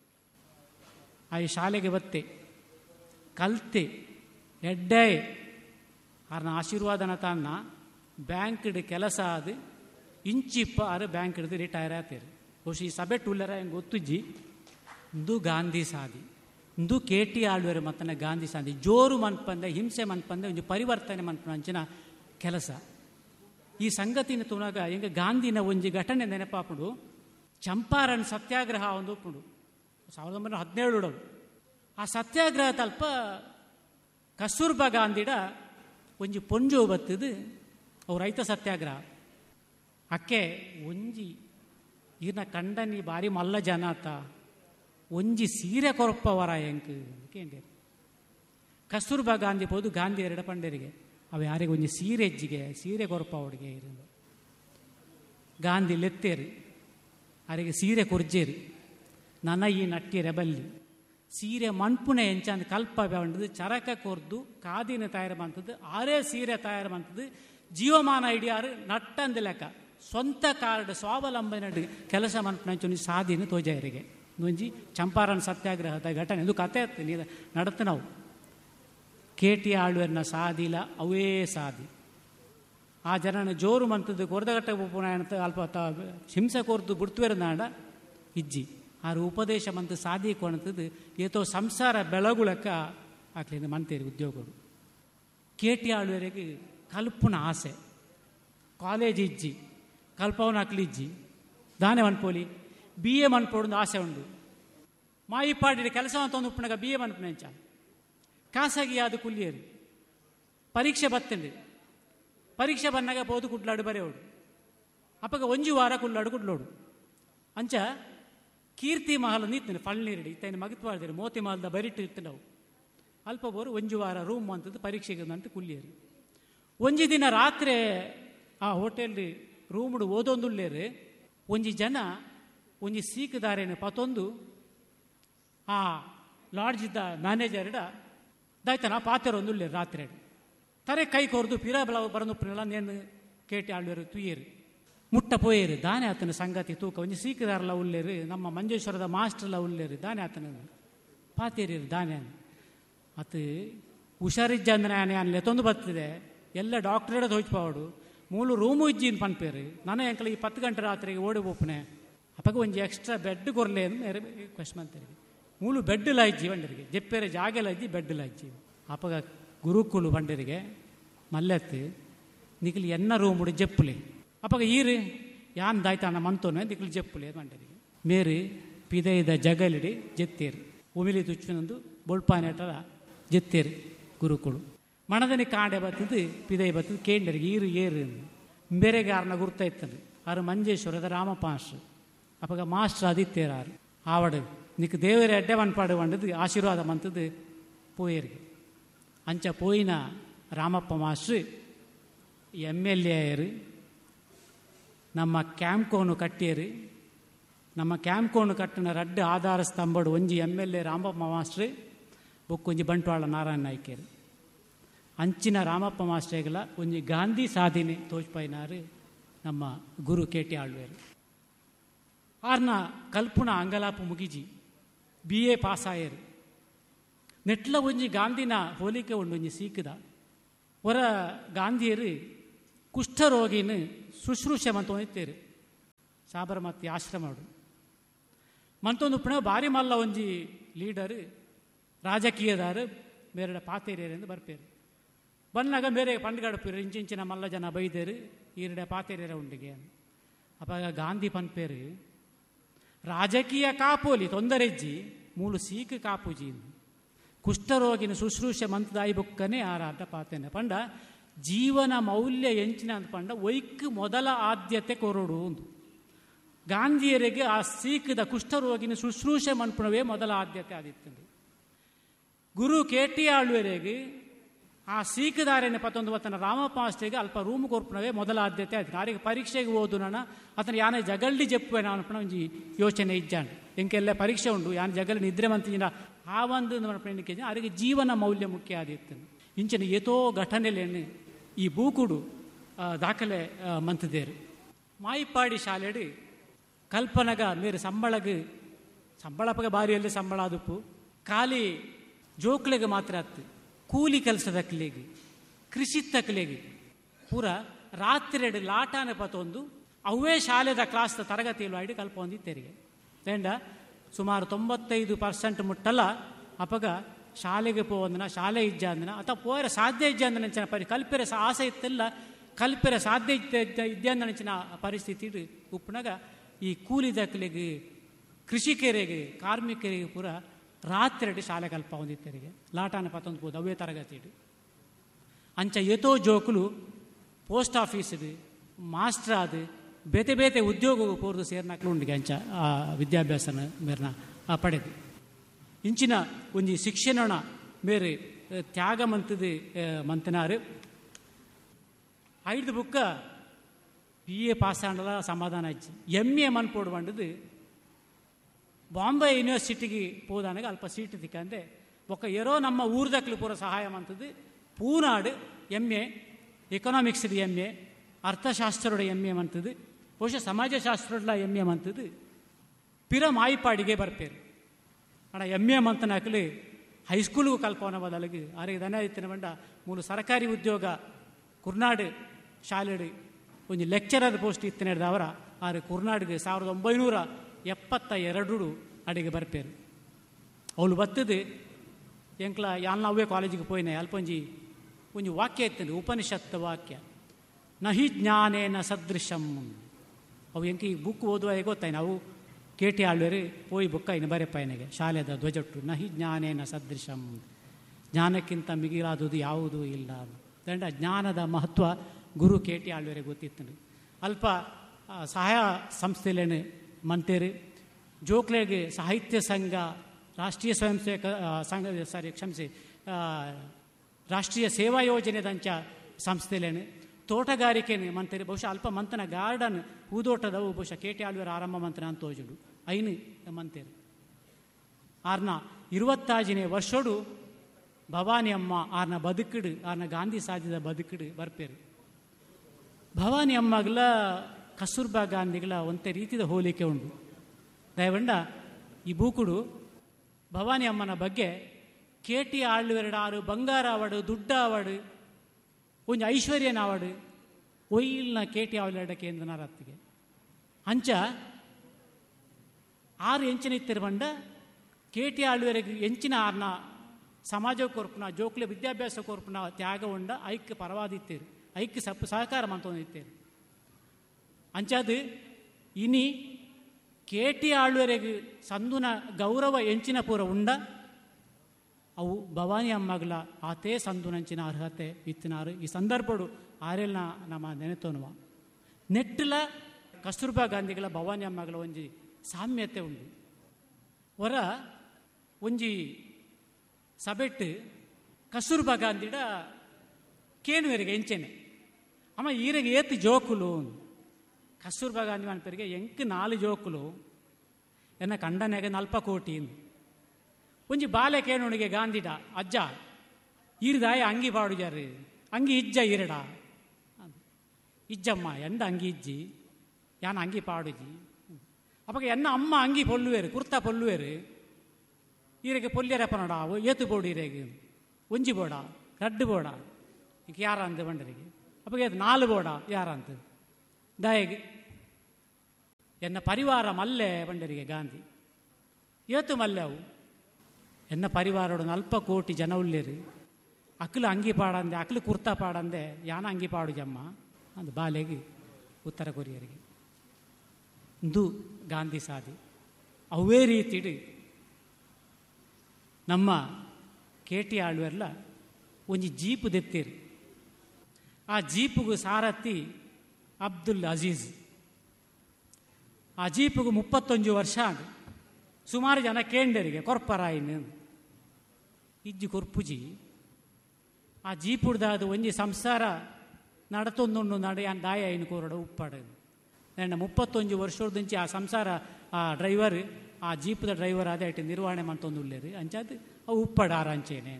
ಆ ಈ ಶಾಲೆಗೆ ಬತ್ತೆ ಕಲ್ತೆ ಎಡ್ಡೆ ಆರ್ನ ಆಶೀರ್ವಾದನ ತಾನ್ನ ಬ್ಯಾಂಕ್ಡ್ ಕೆಲಸ ಅದು ಇಂಚಿಪ್ಪ ಆರು ಬ್ಯಾಂಕ್ ಹಿಡಿದು ರಿಟೈರ್ ಆತೇರು ಬಹುಶಃ ಈ ಸಭೆ ಟೂಲರ ಹೆಂಗೆ ಗೊತ್ತುಜ್ಜಿ ಇಂದು ಗಾಂಧಿ ಸಾದಿ ಇಂದು ಕೆ ಟಿ ಆಳ್ವೇರು ಮತ್ತನ ಗಾಂಧಿ ಸಾದಿ ಜೋರು ಮನ್ಪಂದೆ ಹಿಂಸೆ ಮನ್ಪಂದೆ ಒಂದು ಪರಿವರ್ತನೆ ಮನ್ಪನ ಅಂಚಿನ ಕೆಲಸ ಈ ಸಂಗತಿನ ತುಣಗ ಹೆಂಗೆ ಗಾಂಧಿನ ಒಂಜಿ ಘಟನೆ ನೆನಪಾಪುಡು ಚಂಪಾರನ್ ಸತ್ಯಾಗ್ರಹ ಒಂದು ಉಪ್ಪುಡು ಸಾವಿರದ ಒಂಬೈನೂರ ಹದಿನೇಳು ಆ ಸತ್ಯಾಗ್ರಹ ತಲ್ಪ ಕಸ್ತೂರ್ಬಾ ಗಾಂಧಿಡ ಒಂಜಿ ಪೊಂಜು ಬತ್ತದು ಅವು ರೈತ ಸತ್ಯಾಗ್ರಹ ಅಕ್ಕೆ ಒಂಜಿ ಈರ್ನ ಕಂಡನಿ ಬಾರಿ ಮಲ್ಲ ಜನಾತ ಒಂಜಿ ಸೀರೆ ಕೊರಪ್ಪವರ ಎಂಕ್ ಕೇಂದ್ರ ಕಸ್ತೂರ್ಬಾ ಗಾಂಧಿ ಪೋದು ಗಾಂಧಿ ಎರಡ ಪಂಡರಿಗೆ ಅವ ಯಾರಿಗೆ ಒಂಜಿ ಸೀರೆ ಎಜ್ಜಿಗೆ ಸೀರೆ ಕೊರಪ ಅವಡಿಗೆ ಇருந்து ಗಾಂಧಿ ಲೆತ್ತೇರು ಅವರಿಗೆ ಸೀರೆ ಕೊರ್ಜೇರು ನನ್ನ ಈ ನಟ್ಟಿ ರೆಬಲ್ಲಿ ಸೀರೆ ಮಣ್ಪುಣೆ ಎಂಚಂದು ಕಲ್ಪ ಬಂಡದು ಚರಕ ಕೊರ್ದು ಕಾದಿನ ತಯಾರು ಮಾಡ್ತದ್ದು ಆರೇ ಸೀರೆ ತಯಾರು ಮಾಡ್ತದ್ದು ಜೀವಮಾನ ಹಿಡಿಯಾರು ನಟ್ಟಂದು ಲೆಕ್ಕ ಸ್ವಂತ ಕಾರ್ಡ್ ಸ್ವಾವಲಂಬನೆ ಕೆಲಸ ಮನ್ಪುಣ ಸಾದಿನ ತೋಜಾರಿಗೆ ಒಂಜಿ ಚಂಪಾರನ್ ಸತ್ಯಾಗ್ರಹದ ಘಟನೆ ಇದು ಕತೆ ನೀರು ನಡತ್ತು ನಾವು ಕೆ ಟಿ ಆಳ್ವೇರ್ನ ಸಾದಿಲ ಅವೇ ಸಾದಿ ಆ ಜನನ ಜೋರು ಮಂತದ್ದು ಕೊರದಗಟ್ಟ ಉಪನ ಅಲ್ಪ ಹಿಂಸೆ ಕೊರ್ದು ಬಿಡ್ತುವೆರು ನಾಡ ಇಜ್ಜಿ ಆರು ಉಪದೇಶ ಮಂತ್ ಸಾದಿ ಕೊಣತದ್ದು ಏತೋ ಸಂಸಾರ ಬೆಳಗುಳಕ್ಕ ಆಕ್ಲಿಂದ ಮಂತೇರಿ ಉದ್ಯೋಗಗಳು ಕೆ ಟಿ ಆಳ್ವೇರಿಗೆ ಕಲ್ಪನ ಆಸೆ ಕಾಲೇಜ್ ಇಜ್ಜಿ ಕಲ್ಪವನ ಅಕ್ಲಿಜ್ಜಿ ದಾನೆ ಮನ್ಪೋಲಿ ಬಿ ಎ ಮನ್ಪೋಡು ಆಸೆ ಉಂಡು ಮಾಯಿ ಪಾಡಿದ ಕೆಲಸ ಅಂತ ಒಂದು ಉಪ್ಪನಾಗ ಬಿ ಎ ಮನ್ಪನೆಂಚ ಖಾಸಗಿ ಅದು ಕುಲ್ಲಿಯರು ಪರೀಕ್ಷೆ ಬತ್ತಂಡು ಪರೀಕ್ಷೆ ಬಂದಾಗ ಬೋದು ಕುಡ್ಲಾಡು ಬರೆಯೋಡು ಅಪ್ಪಗ ಒಂಜು ವಾರ ಕುಲ್ಲಾಡು ಕುಡ್ಲೋಡು ಅಂಚ ಕೀರ್ತಿ ಮಹಲ್ ನೀತ್ತೀನಿ ಫಳ್ನೀರಡಿ ಇತ್ತೈನ ಮಗತ್ವಾಳ್ದಿರು ಮೋತಿ ಮಹಲ್ದ ಬರಿಟ್ಟು ಇತ್ತು ನಾವು ಅಲ್ಪ ಬೋರು ಒಂಜು ವಾರ ರೂಮ್ ಅಂತದ್ದು ಪರೀಕ್ಷೆಗೆ ಅಂತ ಕುಲ್ಲಿಯರು ಒಂಜಿ ದಿನ ರಾತ್ರಿ ಆ ಹೋಟೆಲ್ ರೂಮ್ಡು ಓದೊಂದುಲ್ಲೇರು ಒಂಜಿ ಜನ ಒಂಜಿ ಸೀಕದಾರೇನು ಪತೊಂದು ಆ ಲಾಡ್ಜ್ ಇದ್ದ ಮ್ಯಾನೇಜರ್ಡ ದಾಯ್ತನ ಪಾತೆರ ಒಂದುಲ್ಲೆ ರಾತ್ರಿ ತರೆ ಕೈ ಕೊರ್ದು ಪಿರ ಬಲ ಬರನುಪ್ಪನೆಲ್ಲ ನೇನು ಕೇಟಿ ಆಳ್ವೇರು ತುಯ್ಯರು ಮುಟ್ಟ ಪೋಯರು ದಾನೆ ಆತನ ಸಂಗತಿ ತೂಕ ಒಂಜಿ ಸೀಕದಾರಲ ಉಲ್ಲೇರು ನಮ್ಮ ಮಂಜೇಶ್ವರದ ಮಾಸ್ಟರ್ಲ ಉಲ್ಲೇರು ದಾನೆ ಆತನ ಪಾತೇರಿರು ದಾನೆ ಅತ್ತು ಹುಷಾರಿಜ್ಜ ಅಂದ್ರೆ ಆನೆ ಅನ್ಲೆ ತೊಂದು ಬರ್ತದೆ ಎಲ್ಲ ಡಾಕ್ಟರ್ಡ ಹೋಯ್ಪಾವಡು ಮೂಲು ರೂಮು ಇಜ್ಜಿನ ಪನ್ಪೇರು ನಾನು ಎಂಕಲ ಈ ಪತ್ತು ಗಂಟೆ ರಾತ್ರಿಗೆ ಓಡಿ ಹೋಗ್ಪನೆ ಅಪ್ಪಗ ಒಂಜಿ ಎಕ್ಸ್ಟ್ರಾ ಬೆಡ್ ಕೊರ್ಲೆ ಅಂತ ಕ್ವಶನ್ ಮಾಡ್ತಾರೆ ಮೂಲು ಬೆಡ್ಲ ಇಜ್ಜಿ ಬಂಡರಿಗೆ ಜೆಪ್ಪೆರೆ ಜಾಗೆಲ ಇಜ್ಜಿ ಬೆಡ್ಲ ಇಜ್ಜಿ ಅಪ್ಪಗ ಗುರುಕುಲು ಬಂಡರಿಗೆ ಮಲ್ಲೆತ್ತು ನಿಖಿಲ್ ಎನ್ನ ರೂಮುಡು ಜೆಪ್ಪುಲೆ ಅಪ್ಪಗ ಈರು ಯಾನ್ ದಾಯ್ತಾನ ಮಂತೋನೆ ನಿಖಿಲ್ ಜೆಪ್ಪುಲೆ ಬಂಡರಿಗೆ ಮೇರು ಪಿದೈದ ಜಗಲಿಡಿ ಜೆತ್ತೇರು ಉಮಿಲಿ ತುಚ್ಚಿನೊಂದು ಬೊಳ್ಪಾನೆಟಲ ಜೆತ್ತೇರು ಗುರುಕುಳು ಮಣದನಿ ಕಾಂಡೆ ಬತ್ತದು ಪಿದೈ ಬತ್ತದು ಕೇಂಡರಿಗೆ ಈರು ಏರು ಬೇರೆಗೆ ಆರ್ನ ಗುರ್ತ ಇತ್ತಂದು ಆರು ಮಂಜೇಶ್ವರದ ರಾಮಪ್ಪ ಮಾಸ್ಟರ್ ಅವಾಗ ಮಾಸ್ಟರ್ ಆದಿತ್ಯರಾರು ಆವಡು ನಿಕ್ ದೇವರ ಎಡ್ಡೆ ಮನ್ಪಾಡು ಬಂಡದು ಆಶೀರ್ವಾದ ಮಂತದ್ದು ಪೋಯರಿಗೆ ಅಂಚ ಪೋಯಿನ Ramappa master M L A ಆಯರು ನಮ್ಮ ಕ್ಯಾಂಪ್ಕೋನು ಕಟ್ಟಿಯರು ನಮ್ಮ ಕ್ಯಾಂಪ್ಕೋನು ಕಟ್ಟಿನ ರಡ್ಡು ಆಧಾರ ಸ್ತಂಭಡು ಒಂಜಿ M L A Ramappa master ಬೊಕ್ಕೊಂಜಿ ಬಂಟ್ವಾಳ ನಾರಾಯಣ ನಾಯ್ಕರು ಅಂಚಿನ ರಾಮಪ್ಪ ಮಾಸ್ಟರ್ಗಳ ಒಂಜಿ ಗಾಂಧಿ ಸಾಧನೆ ತೋಜ್ಪೈನಾರು ನಮ್ಮ ಗುರು ಕೆ ಟಿ ಆಳ್ವೇರು ಆರ್ನ ಕಲ್ಪುಣ ಅಂಗಲಾಪು ಮುಗಿಜಿ ಬಿ ಎ ಪಾಸ್ ಆಯರು ನೆಟ್ಲ ಒಂಜಿ ಗಾಂಧಿನ ಹೋಲಿಕೆ ಉಂಡು ಒಂಜಿ ಸೀಕದ ಹೊರ ಗಾಂಧಿಯರು ಕುಷ್ಠರೋಗಿನ ಶುಶ್ರೂಷೆ ಮಂತ ಹೊಂದಿತ್ತೇರು ಸಾಬರಮತಿ ಆಶ್ರಮಡು ಮಂತೊಂದು ಪುನಃ ಬಾರಿ ಮಲ್ಲ ಒಂಜಿ ಲೀಡರ್ ರಾಜಕೀಯದಾರು ಬೇರೆ ಪಾತೇರಿಯರೆಂದು ಬರ್ಪೇರು ಬಂದಾಗ ಬೇರೆ ಪಂಡ್ಗಡಪೇರು ಇಂಚಿಂಚಿನ ಮಲ್ಲ ಜನ ಬೈದೇರು ಈರಡೆ ಪಾತೇರಿಯರ ಉಂಡಿಗೆ ಅಪ್ಪಾಗ ಗಾಂಧಿ ಪನ್ಪೇರು ರಾಜಕೀಯ ಕಾಪೋಲಿ ತೊಂದರೆಜ್ಜಿ ಮೂಲು ಸೀಕು ಕಾಪುಜಿ ಕುಷ್ಠರೋಗಿನ ಶುಶ್ರೂಷೆ ಮಂತದಾಯಿ ಬುಕ್ಕನೆ ಆರಾಟ ಪಾತೇನೆ ಪಂಡ ಜೀವನ ಮೌಲ್ಯ ಎಂಚಿನ ಅಂತ ಪಂಡ ಒಯ್ಕ್ ಮೊದಲ ಆದ್ಯತೆ ಕೊರಡು ಒಂದು ಗಾಂಧಿಯರಿಗೆ ಆ ಸೀಕದ ಕುಷ್ಠರೋಗಿನ ಶುಶ್ರೂಷೆ ಮನ್ಪುಣವೇ ಮೊದಲ ಆದ್ಯತೆ ಆದಿತ್ತಂದು ಗುರು ಕೆ ಟಿ ಆಳ್ವರೆಗೆ ಆ ಸೀಕದಾರನ ಪತ್ತೊಂದು ವತ್ತನ ರಾಮಪ್ಪ ಮಾಸ್ಟರ್ಗೆ ಅಲ್ಪ ರೂಮ್ ಕೊರ್ಪಣವೇ ಮೊದಲ ಆದ್ಯತೆ ಆಯ್ತು ಆರಿಗೆ ಪರೀಕ್ಷೆಗೆ ಓದು ನಾನು ಅತನ ಯಾನ ಜಗಲ್ಡಿ ಜಪ್ಪುವೆ ನಾನು ಅನ್ಪಣ ಒಂಜಿ ಯೋಚನೆ ಇಜ್ಜಾಂಡು ಎಂಕೆಲ್ಲ ಪರೀಕ್ಷೆ ಉಂಡು ಯಾನ ಜಗಲ್ ನಿದ್ರೆ ಮಂತಿನ ಆ ಒಂದು ನಮ್ಮನಿಕೆ ಅವರಿಗೆ ಜೀವನ ಮೌಲ್ಯ ಮುಖ್ಯ ಆದಿತ್ತು ಇಂಚಿನ ಏತೋ ಘಟನೆಲೇನು ಈ ಬೂಕುಡು ಆ, ದಾಖಲೆ ಆ, ಮಂತದೇರು ಮಾಯಿಪಾಡಿ ಶಾಲೆಡು ಕಲ್ಪನಗ ಮೇರೆ ಸಂಬಳಗ ಸಂಬಳಪಗ ಬಾರಿಯಲ್ಲಿ ಸಂಬಳ ಆದುಪ್ಪು ಖಾಲಿ ಜೋಕ್ಲೆಗೆ ಮಾತ್ರ ಆತ್ತು ಕೂಲಿ ಕೆಲಸದ ಕ್ಲೇಗೆ ಕೃಷಿ ತಕ್ಲೆಗೆ ಪೂರ ರಾತ್ರಿ ಲಾಟಾನ ಪತೊಂದು ಅವೇ ಶಾಲೆದ ಕ್ಲಾಸ್ ತರಗತಿಯಲ್ಲಿ ಆಡಿ ಕಲ್ಪ ಹೊಂದಿತ್ತೇರಿಗೆ ತೇಂಡ ಸುಮಾರು ತೊಂಬತ್ತೈದು ಪರ್ಸೆಂಟ್ ಮುಟ್ಟಲ್ಲ ಅಪಗ ಶಾಲೆಗೆ ಪೋವಂದನ ಶಾಲೆ ಇಜ್ಜ ಅಂದನ ಅಥವಾ ಪೋರ ಸಾಧ್ಯ ಇಜ್ಜ ಅಂದ ನೆಂಚಿನ ಪರಿ ಕಲ್ಪಿರ ಸ- ಆಸೆ ಇತ್ತೆಲ್ಲ ಕಲ್ಪಿರ ಸಾಧ್ಯ ಇದ್ದ ಇದ್ದೆ ಅಂದ ನೆಂಚಿನ ಪರಿಸ್ಥಿತಿ ಉಪ್ಪನಾಗ ಈ ಕೂಲಿ ದಕ್ಕಲಿಗೆ ಕೃಷಿಕರಿಗೆ ಕಾರ್ಮಿಕರಿಗೆ ಪೂರ ರಾತ್ರಿ ಶಾಲೆ ಕಲ್ಪ ಹೊಂದಿತ್ತರಿಗೆ ಲಾಟಾನ ಪತ್ತೊಂದು ಪೋದು ಅವೇ ತರಗತಿ ಅಂಚ ಏತೋ ಜೋಕುಲು ಪೋಸ್ಟ್ ಆಫೀಸ್ದು ಮಾಸ್ಟರ್ ಆದು ಬೇತೆ ಬೇತೆ ಉದ್ಯೋಗ ಪೋರ್ದು ಸೇರ್ನಾಕ್ಲು ಉಂಡಿಗೆ ಅಂಚ ಆ ವಿದ್ಯಾಭ್ಯಾಸನ ಮೇರ್ನ ಆ ಪಡೆದು ಇಂಚಿನ ಒಂಜಿ ಶಿಕ್ಷಣ ಮೇರೆ ಆ, ತ್ಯಾಗ ಮಂತದು ಮಂತನಾರು ಐದು ಬುಕ್ಕ ಬಿ ಎ ಪಾಸ್ ಆಂಡಲ ಸಮಾಧಾನ ಆಯ್ತು ಎಮ್ ಎ ಮನ್ಪೋಡು ಬಂಡದು ಬಾಂಬೆ ಯೂನಿವರ್ಸಿಟಿಗೆ పోదానికి అల్ప సీటు దిక్కందే ఒక ఎరో నమ్మ ఊర్దక్కులు పూర సహాయం అంతది పూనాడు ఎంఏ ఎకనామిక్స్ది ఎంఏ ಅರ್ಥಶಾಸ್ತ್ರದ ಎಮ್ಮೆ ಮಂತದು ಬಹುಶಃ ಸಮಾಜಶಾಸ್ತ್ರದ ಎಮ್ಮೆ ಮಂತದು ಪಿರ ಮಾಯಿಪಾಡಿಗೆ ಬರ್ಪೇರು ಅಣ್ಣ ಎಮ್ಮೆ ಮಂತನಾಕಲು ಹೈಸ್ಕೂಲ್ಗೂ ಕಲ್ಪವನ ಬದಲಿಗೆ ಆರಿಗೆ ದನ ಇತ್ತಿನ ಬಂಡ ಮೂಲು ಸರ್ಕಾರಿ ಉದ್ಯೋಗ ಕುರ್ನಾಡು ಶಾಲೆಡು ಒಂದು ಲೆಕ್ಚರರ್ ಪೋಸ್ಟ್ ಇತ್ತಿನ ಅವರ ಆರು ಕುರ್ನಾಡಿಗೆ ಸಾವಿರದ ಒಂಬೈನೂರ ಎಪ್ಪತ್ತ ಎರಡು ಅಡಿಗೆ ಬರ್ಪೇರು ಅವಳು ಬತ್ತದು ಎಂಕ್ಲ ಯಾನ್ ಅವೇ ಕಾಲೇಜಿಗೆ ಪೋಯಿನ ಅಲ್ಪೊಂಜಿ ಒಂಜಿ ವಾಕ್ಯ ಇತ್ತಂದು ಉಪನಿಷತ್ ವಾಕ್ಯ ನಹಿ ಜ್ಞಾನೇನ ಸದೃಶಂ ಅವು ಎಂಕಿ ಬುಕ್ ಓದುವ ಗೊತ್ತಾಯ್ನ ಅವು ಕೆ ಟಿ ಆಳ್ವೇರು ಪೋಯಿ ಬುಕ್ಕ ಇನ್ನು ಬರೆಪ್ಪ ನನಗೆ ಶಾಲೆದ ಧ್ವಜಟ್ಟು ನಹಿ ಜ್ಞಾನೇನ ಸದೃಶಂ ಜ್ಞಾನಕ್ಕಿಂತ ಮಿಗಿಲಾದುದು ಯಾವುದೂ ಇಲ್ಲ ದಂಡ ಜ್ಞಾನದ ಮಹತ್ವ ಗುರು ಕೆ ಟಿ ಆಳ್ವೇರೆ ಗೊತ್ತಿತ್ತು ಅಲ್ಪ ಆ, ಸಹಾಯ ಸಂಸ್ಥೆಲೇನು ಮಂತೇರು ಜೋಕ್ಲೆಗೆ ಸಾಹಿತ್ಯ ಸಂಘ ರಾಷ್ಟ್ರೀಯ ಸ್ವಯಂ ಸೇವಕ ಆ, ಸಂಘ ಸಾರಿ ಕ್ಷಮಿಸಿ ಆ, ರಾಷ್ಟ್ರೀಯ ಸೇವಾ ಯೋಜನೆದಂಚ ಸಂಸ್ಥೆಲೇನು ತೋಟಗಾರಿಕೆನೆ ಮಂತೇರಿ ಬಹುಶಃ ಅಲ್ಪ ಮಂತನ ಗಾರ್ಡನ್ ಹೂದೋಟದವು ಬಹುಶಃ ಕೆ ಟಿ ಆಳ್ವೇರ ಆರಂಭ ಮಂತನ ಅಂತ ತೋಜುಡು ಐನು ಮಂತೇರು ಆರ್ನ ಇರುವತ್ತಾಜನೇ ವರ್ಷಡು ಭವಾನಿ ಅಮ್ಮ ಆರ್ನ ಬದುಕಿಡು ಆರ್ನ ಗಾಂಧಿ ಸಾಧಿದ ಬದುಕಿಡು ಬರ್ಪೇರು ಭವಾನಿ ಅಮ್ಮಗಳ ಕಸ್ತೂರ್ಬಾ ಗಾಂಧಿಗಳ ಒಂತೆ ರೀತಿಯ ಹೋಲಿಕೆ ಉಂಟು ದಯವಂಡ ಈ ಬೂಕುಡು ಭವಾನಿ ಅಮ್ಮನ ಬಗ್ಗೆ ಕೆ ಟಿ ಆಳ್ವೆರಡಾರು ಬಂಗಾರ ಅವಡು ದುಡ್ಡ ಅವಡು ಒಂಜಿ ಐಶ್ವರ್ಯನ ಅವಡು ಒಯ್ಲ್ನ ಕೆ ಟಿ ಆಳ್ವೆರಡ ಕೇಂದ್ರನಾರ ಅತ್ತಿಗೆ ಅಂಚ ಆರು ಎಂಚಿನ ಇತ್ತಿರ ಬಂಡ ಕೆ ಟಿ ಆಳ್ವೆರೆಗೆ ಎಂಚಿನ ಆರ್ನ ಸಮಾಜ ಕೊರ್ಪುನ ಜೋಕ್ಲೆ ವಿದ್ಯಾಭ್ಯಾಸ ಕೊರ್ಪುನ ತ್ಯಾಗ ಉಂಡ ಐಕ್ಯ ಪರವಾದಿತ್ತೇರು ಐಕ್ಯ ಸಪ್ ಸಹಕಾರ ಮಂತೊಂದಿತ್ತೇರು ಅಂಚಾದು ಇನಿ ಕೆ ಟಿ ಆಳ್ವೆರೆಗೆ ಸಂದುನ ಗೌರವ ಎಂಚಿನ ಪೂರ ಉಂಡ ಅವು ಭವಾನಿ ಅಮ್ಮಗಳ ಆತೇ ಸಂದುನಂಚಿನ ಅರ್ಹತೆ ಇತ್ತಿನಾರು ಈ ಸಂದರ್ಭಡು ಆರೆಲ್ನ ನಮ್ಮ ನೆನೆತೋನುವ ನೆಟ್ಟಲ ಕಸ್ತೂರ್ಬಾ ಗಾಂಧಿಗಳ ಭವಾನಿ ಅಮ್ಮಗಳ ಒಂಜಿ ಸಾಮ್ಯತೆ ಉಂಡು ಹೊರ ಒಂಜಿ ಸಬೆಟ್ ಕಸ್ತೂರ್ಬಾ ಗಾಂಧಿಡ ಕೇನುವೆರಿಗೆ ಎಂಚೆನೆ ಅಮ್ಮ ಈರೆಗೆ ಏತ್ ಜೋಕುಲು ಕಸ್ತೂರ್ಬಾ ಗಾಂಧಿ ಮನ್ಪರಿಗೆ ಎಂಕ್ ನಾಲು ಜೋಕುಲು ಎನ್ನ ಕಂಡನೆಗೆ ನಲ್ಪ ಕೋಟಿ ಒಂಜಿ ಬಾಲೆ ಕೇನುಣಿಗೆ ಗಾಂಧಿಡ ಅಜ್ಜ ಈರ್ದಾಯ ಅಂಗಿ ಪಾಡುಜಾರು ಅಂಗಿ ಇಜ್ಜ ಈರಡ ಇಜ್ಜಮ್ಮ ಎಂದ ಅಂಗಿ ಇಜ್ಜಿ ಯಾನ್ ಅಂಗಿ ಪಾಡುಜಿ ಅಪ್ಪಗ ಎನ್ನ ಅಮ್ಮ ಅಂಗಿ ಪೊಲ್ಲುವೇರು ಕುರ್ತಾ ಪೊಲ್ಲುವೇರು ಈರೆಗೆ ಪೊಲ್ಯರಪ್ಪನಡ ಏತು ಬೋಡು ಈರೆಗೆ ಒಂಜಿ ಬೋಡ ರಡ್ಡು ಬೋಡ ಈಗ ಯಾರ ಅಂದ ಬಂಡರಿಗೆ ಅಪ್ಪಗೆ ಅದು ನಾಲು ಬೋಡ ಯಾರ ಅಂತ ದಯಗೆ ಎನ್ನ ಪರಿವಾರ ಮಲ್ಲೆ ಬಂಡರಿಗೆ ಗಾಂಧಿ ಏತು ಮಲ್ಲೆ ಅವು ಎನ್ನ ಪರಿವಾರೋಡು ನಲ್ಪ ಕೋಟಿ ಜನ ಉಳ್ಳೇರು ಅಕ್ಲು ಅಂಗಿ ಪಾಡಂದೆ ಅಕ್ಲು ಕುರ್ತಾ ಪಾಡಂದೆ ಯಾನ ಅಂಗಿ ಪಾಡು ಜಮ್ಮ ಅಂದು ಬಾಲೆಗೆ ಉತ್ತರ ಕೊರಿಯರಿಗೆ ಇಂದು ಗಾಂಧಿ ಸಾಧಿ ಅವೇ ರೀತಿಡು ನಮ್ಮ ಕೆ ಟಿ ಆಳ್ವೆಲ್ಲ ಒಂಜಿ ಜೀಪ್ ದೆತ್ತೀರು ಆ ಜೀಪುಗು ಸಾರಥಿ ಅಬ್ದುಲ್ ಅಜೀಜ್ ಆ ಜೀಪುಗು ಮುಪ್ಪತ್ತೊಂಜು ವರ್ಷ ಆಂಡ್ ಸುಮಾರು ಜನ ಕೇಂಡರಿಗೆ ಕೊರ್ಪರಾಯಿನ ಇಜ್ಜಿ ಕೊರ್ಪುಜಿ ಆ ಜೀಪುಡ್ದಾದ ಒಂಜಿ ಸಂಸಾರ ನಡತೊಂದುಂಡು ನಡೆ ಆ ದಾಯ ಐನು ಕೋರಡ ಉಪ್ಪಾಡ ನನ್ನ ಮುಪ್ಪತ್ತೊಂಜು ವರ್ಷದಂಚಿ ಆ ಸಂಸಾರ ಆ ಡ್ರೈವರ್ ಆ ಜೀಪದ ಡ್ರೈವರ್ ಆದ ಇಟ್ಟು ನಿರ್ವಹಣೆ ಮಂತೊಂದುಲ್ಲೇರು ಅಂಚಾದ ಅವು ಉಪ್ಪಡ ಆರಂಚೇನೆ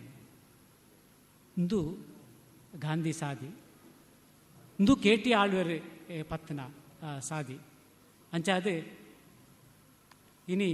ಇಂದು ಗಾಂಧಿ ಸಾದಿ ಇಂದು ಕೆ ಟಿ ಆಳ್ವೇರು ಪತ್ತನ ಸಾದಿ ಅಂಚಾದ ಇನಿ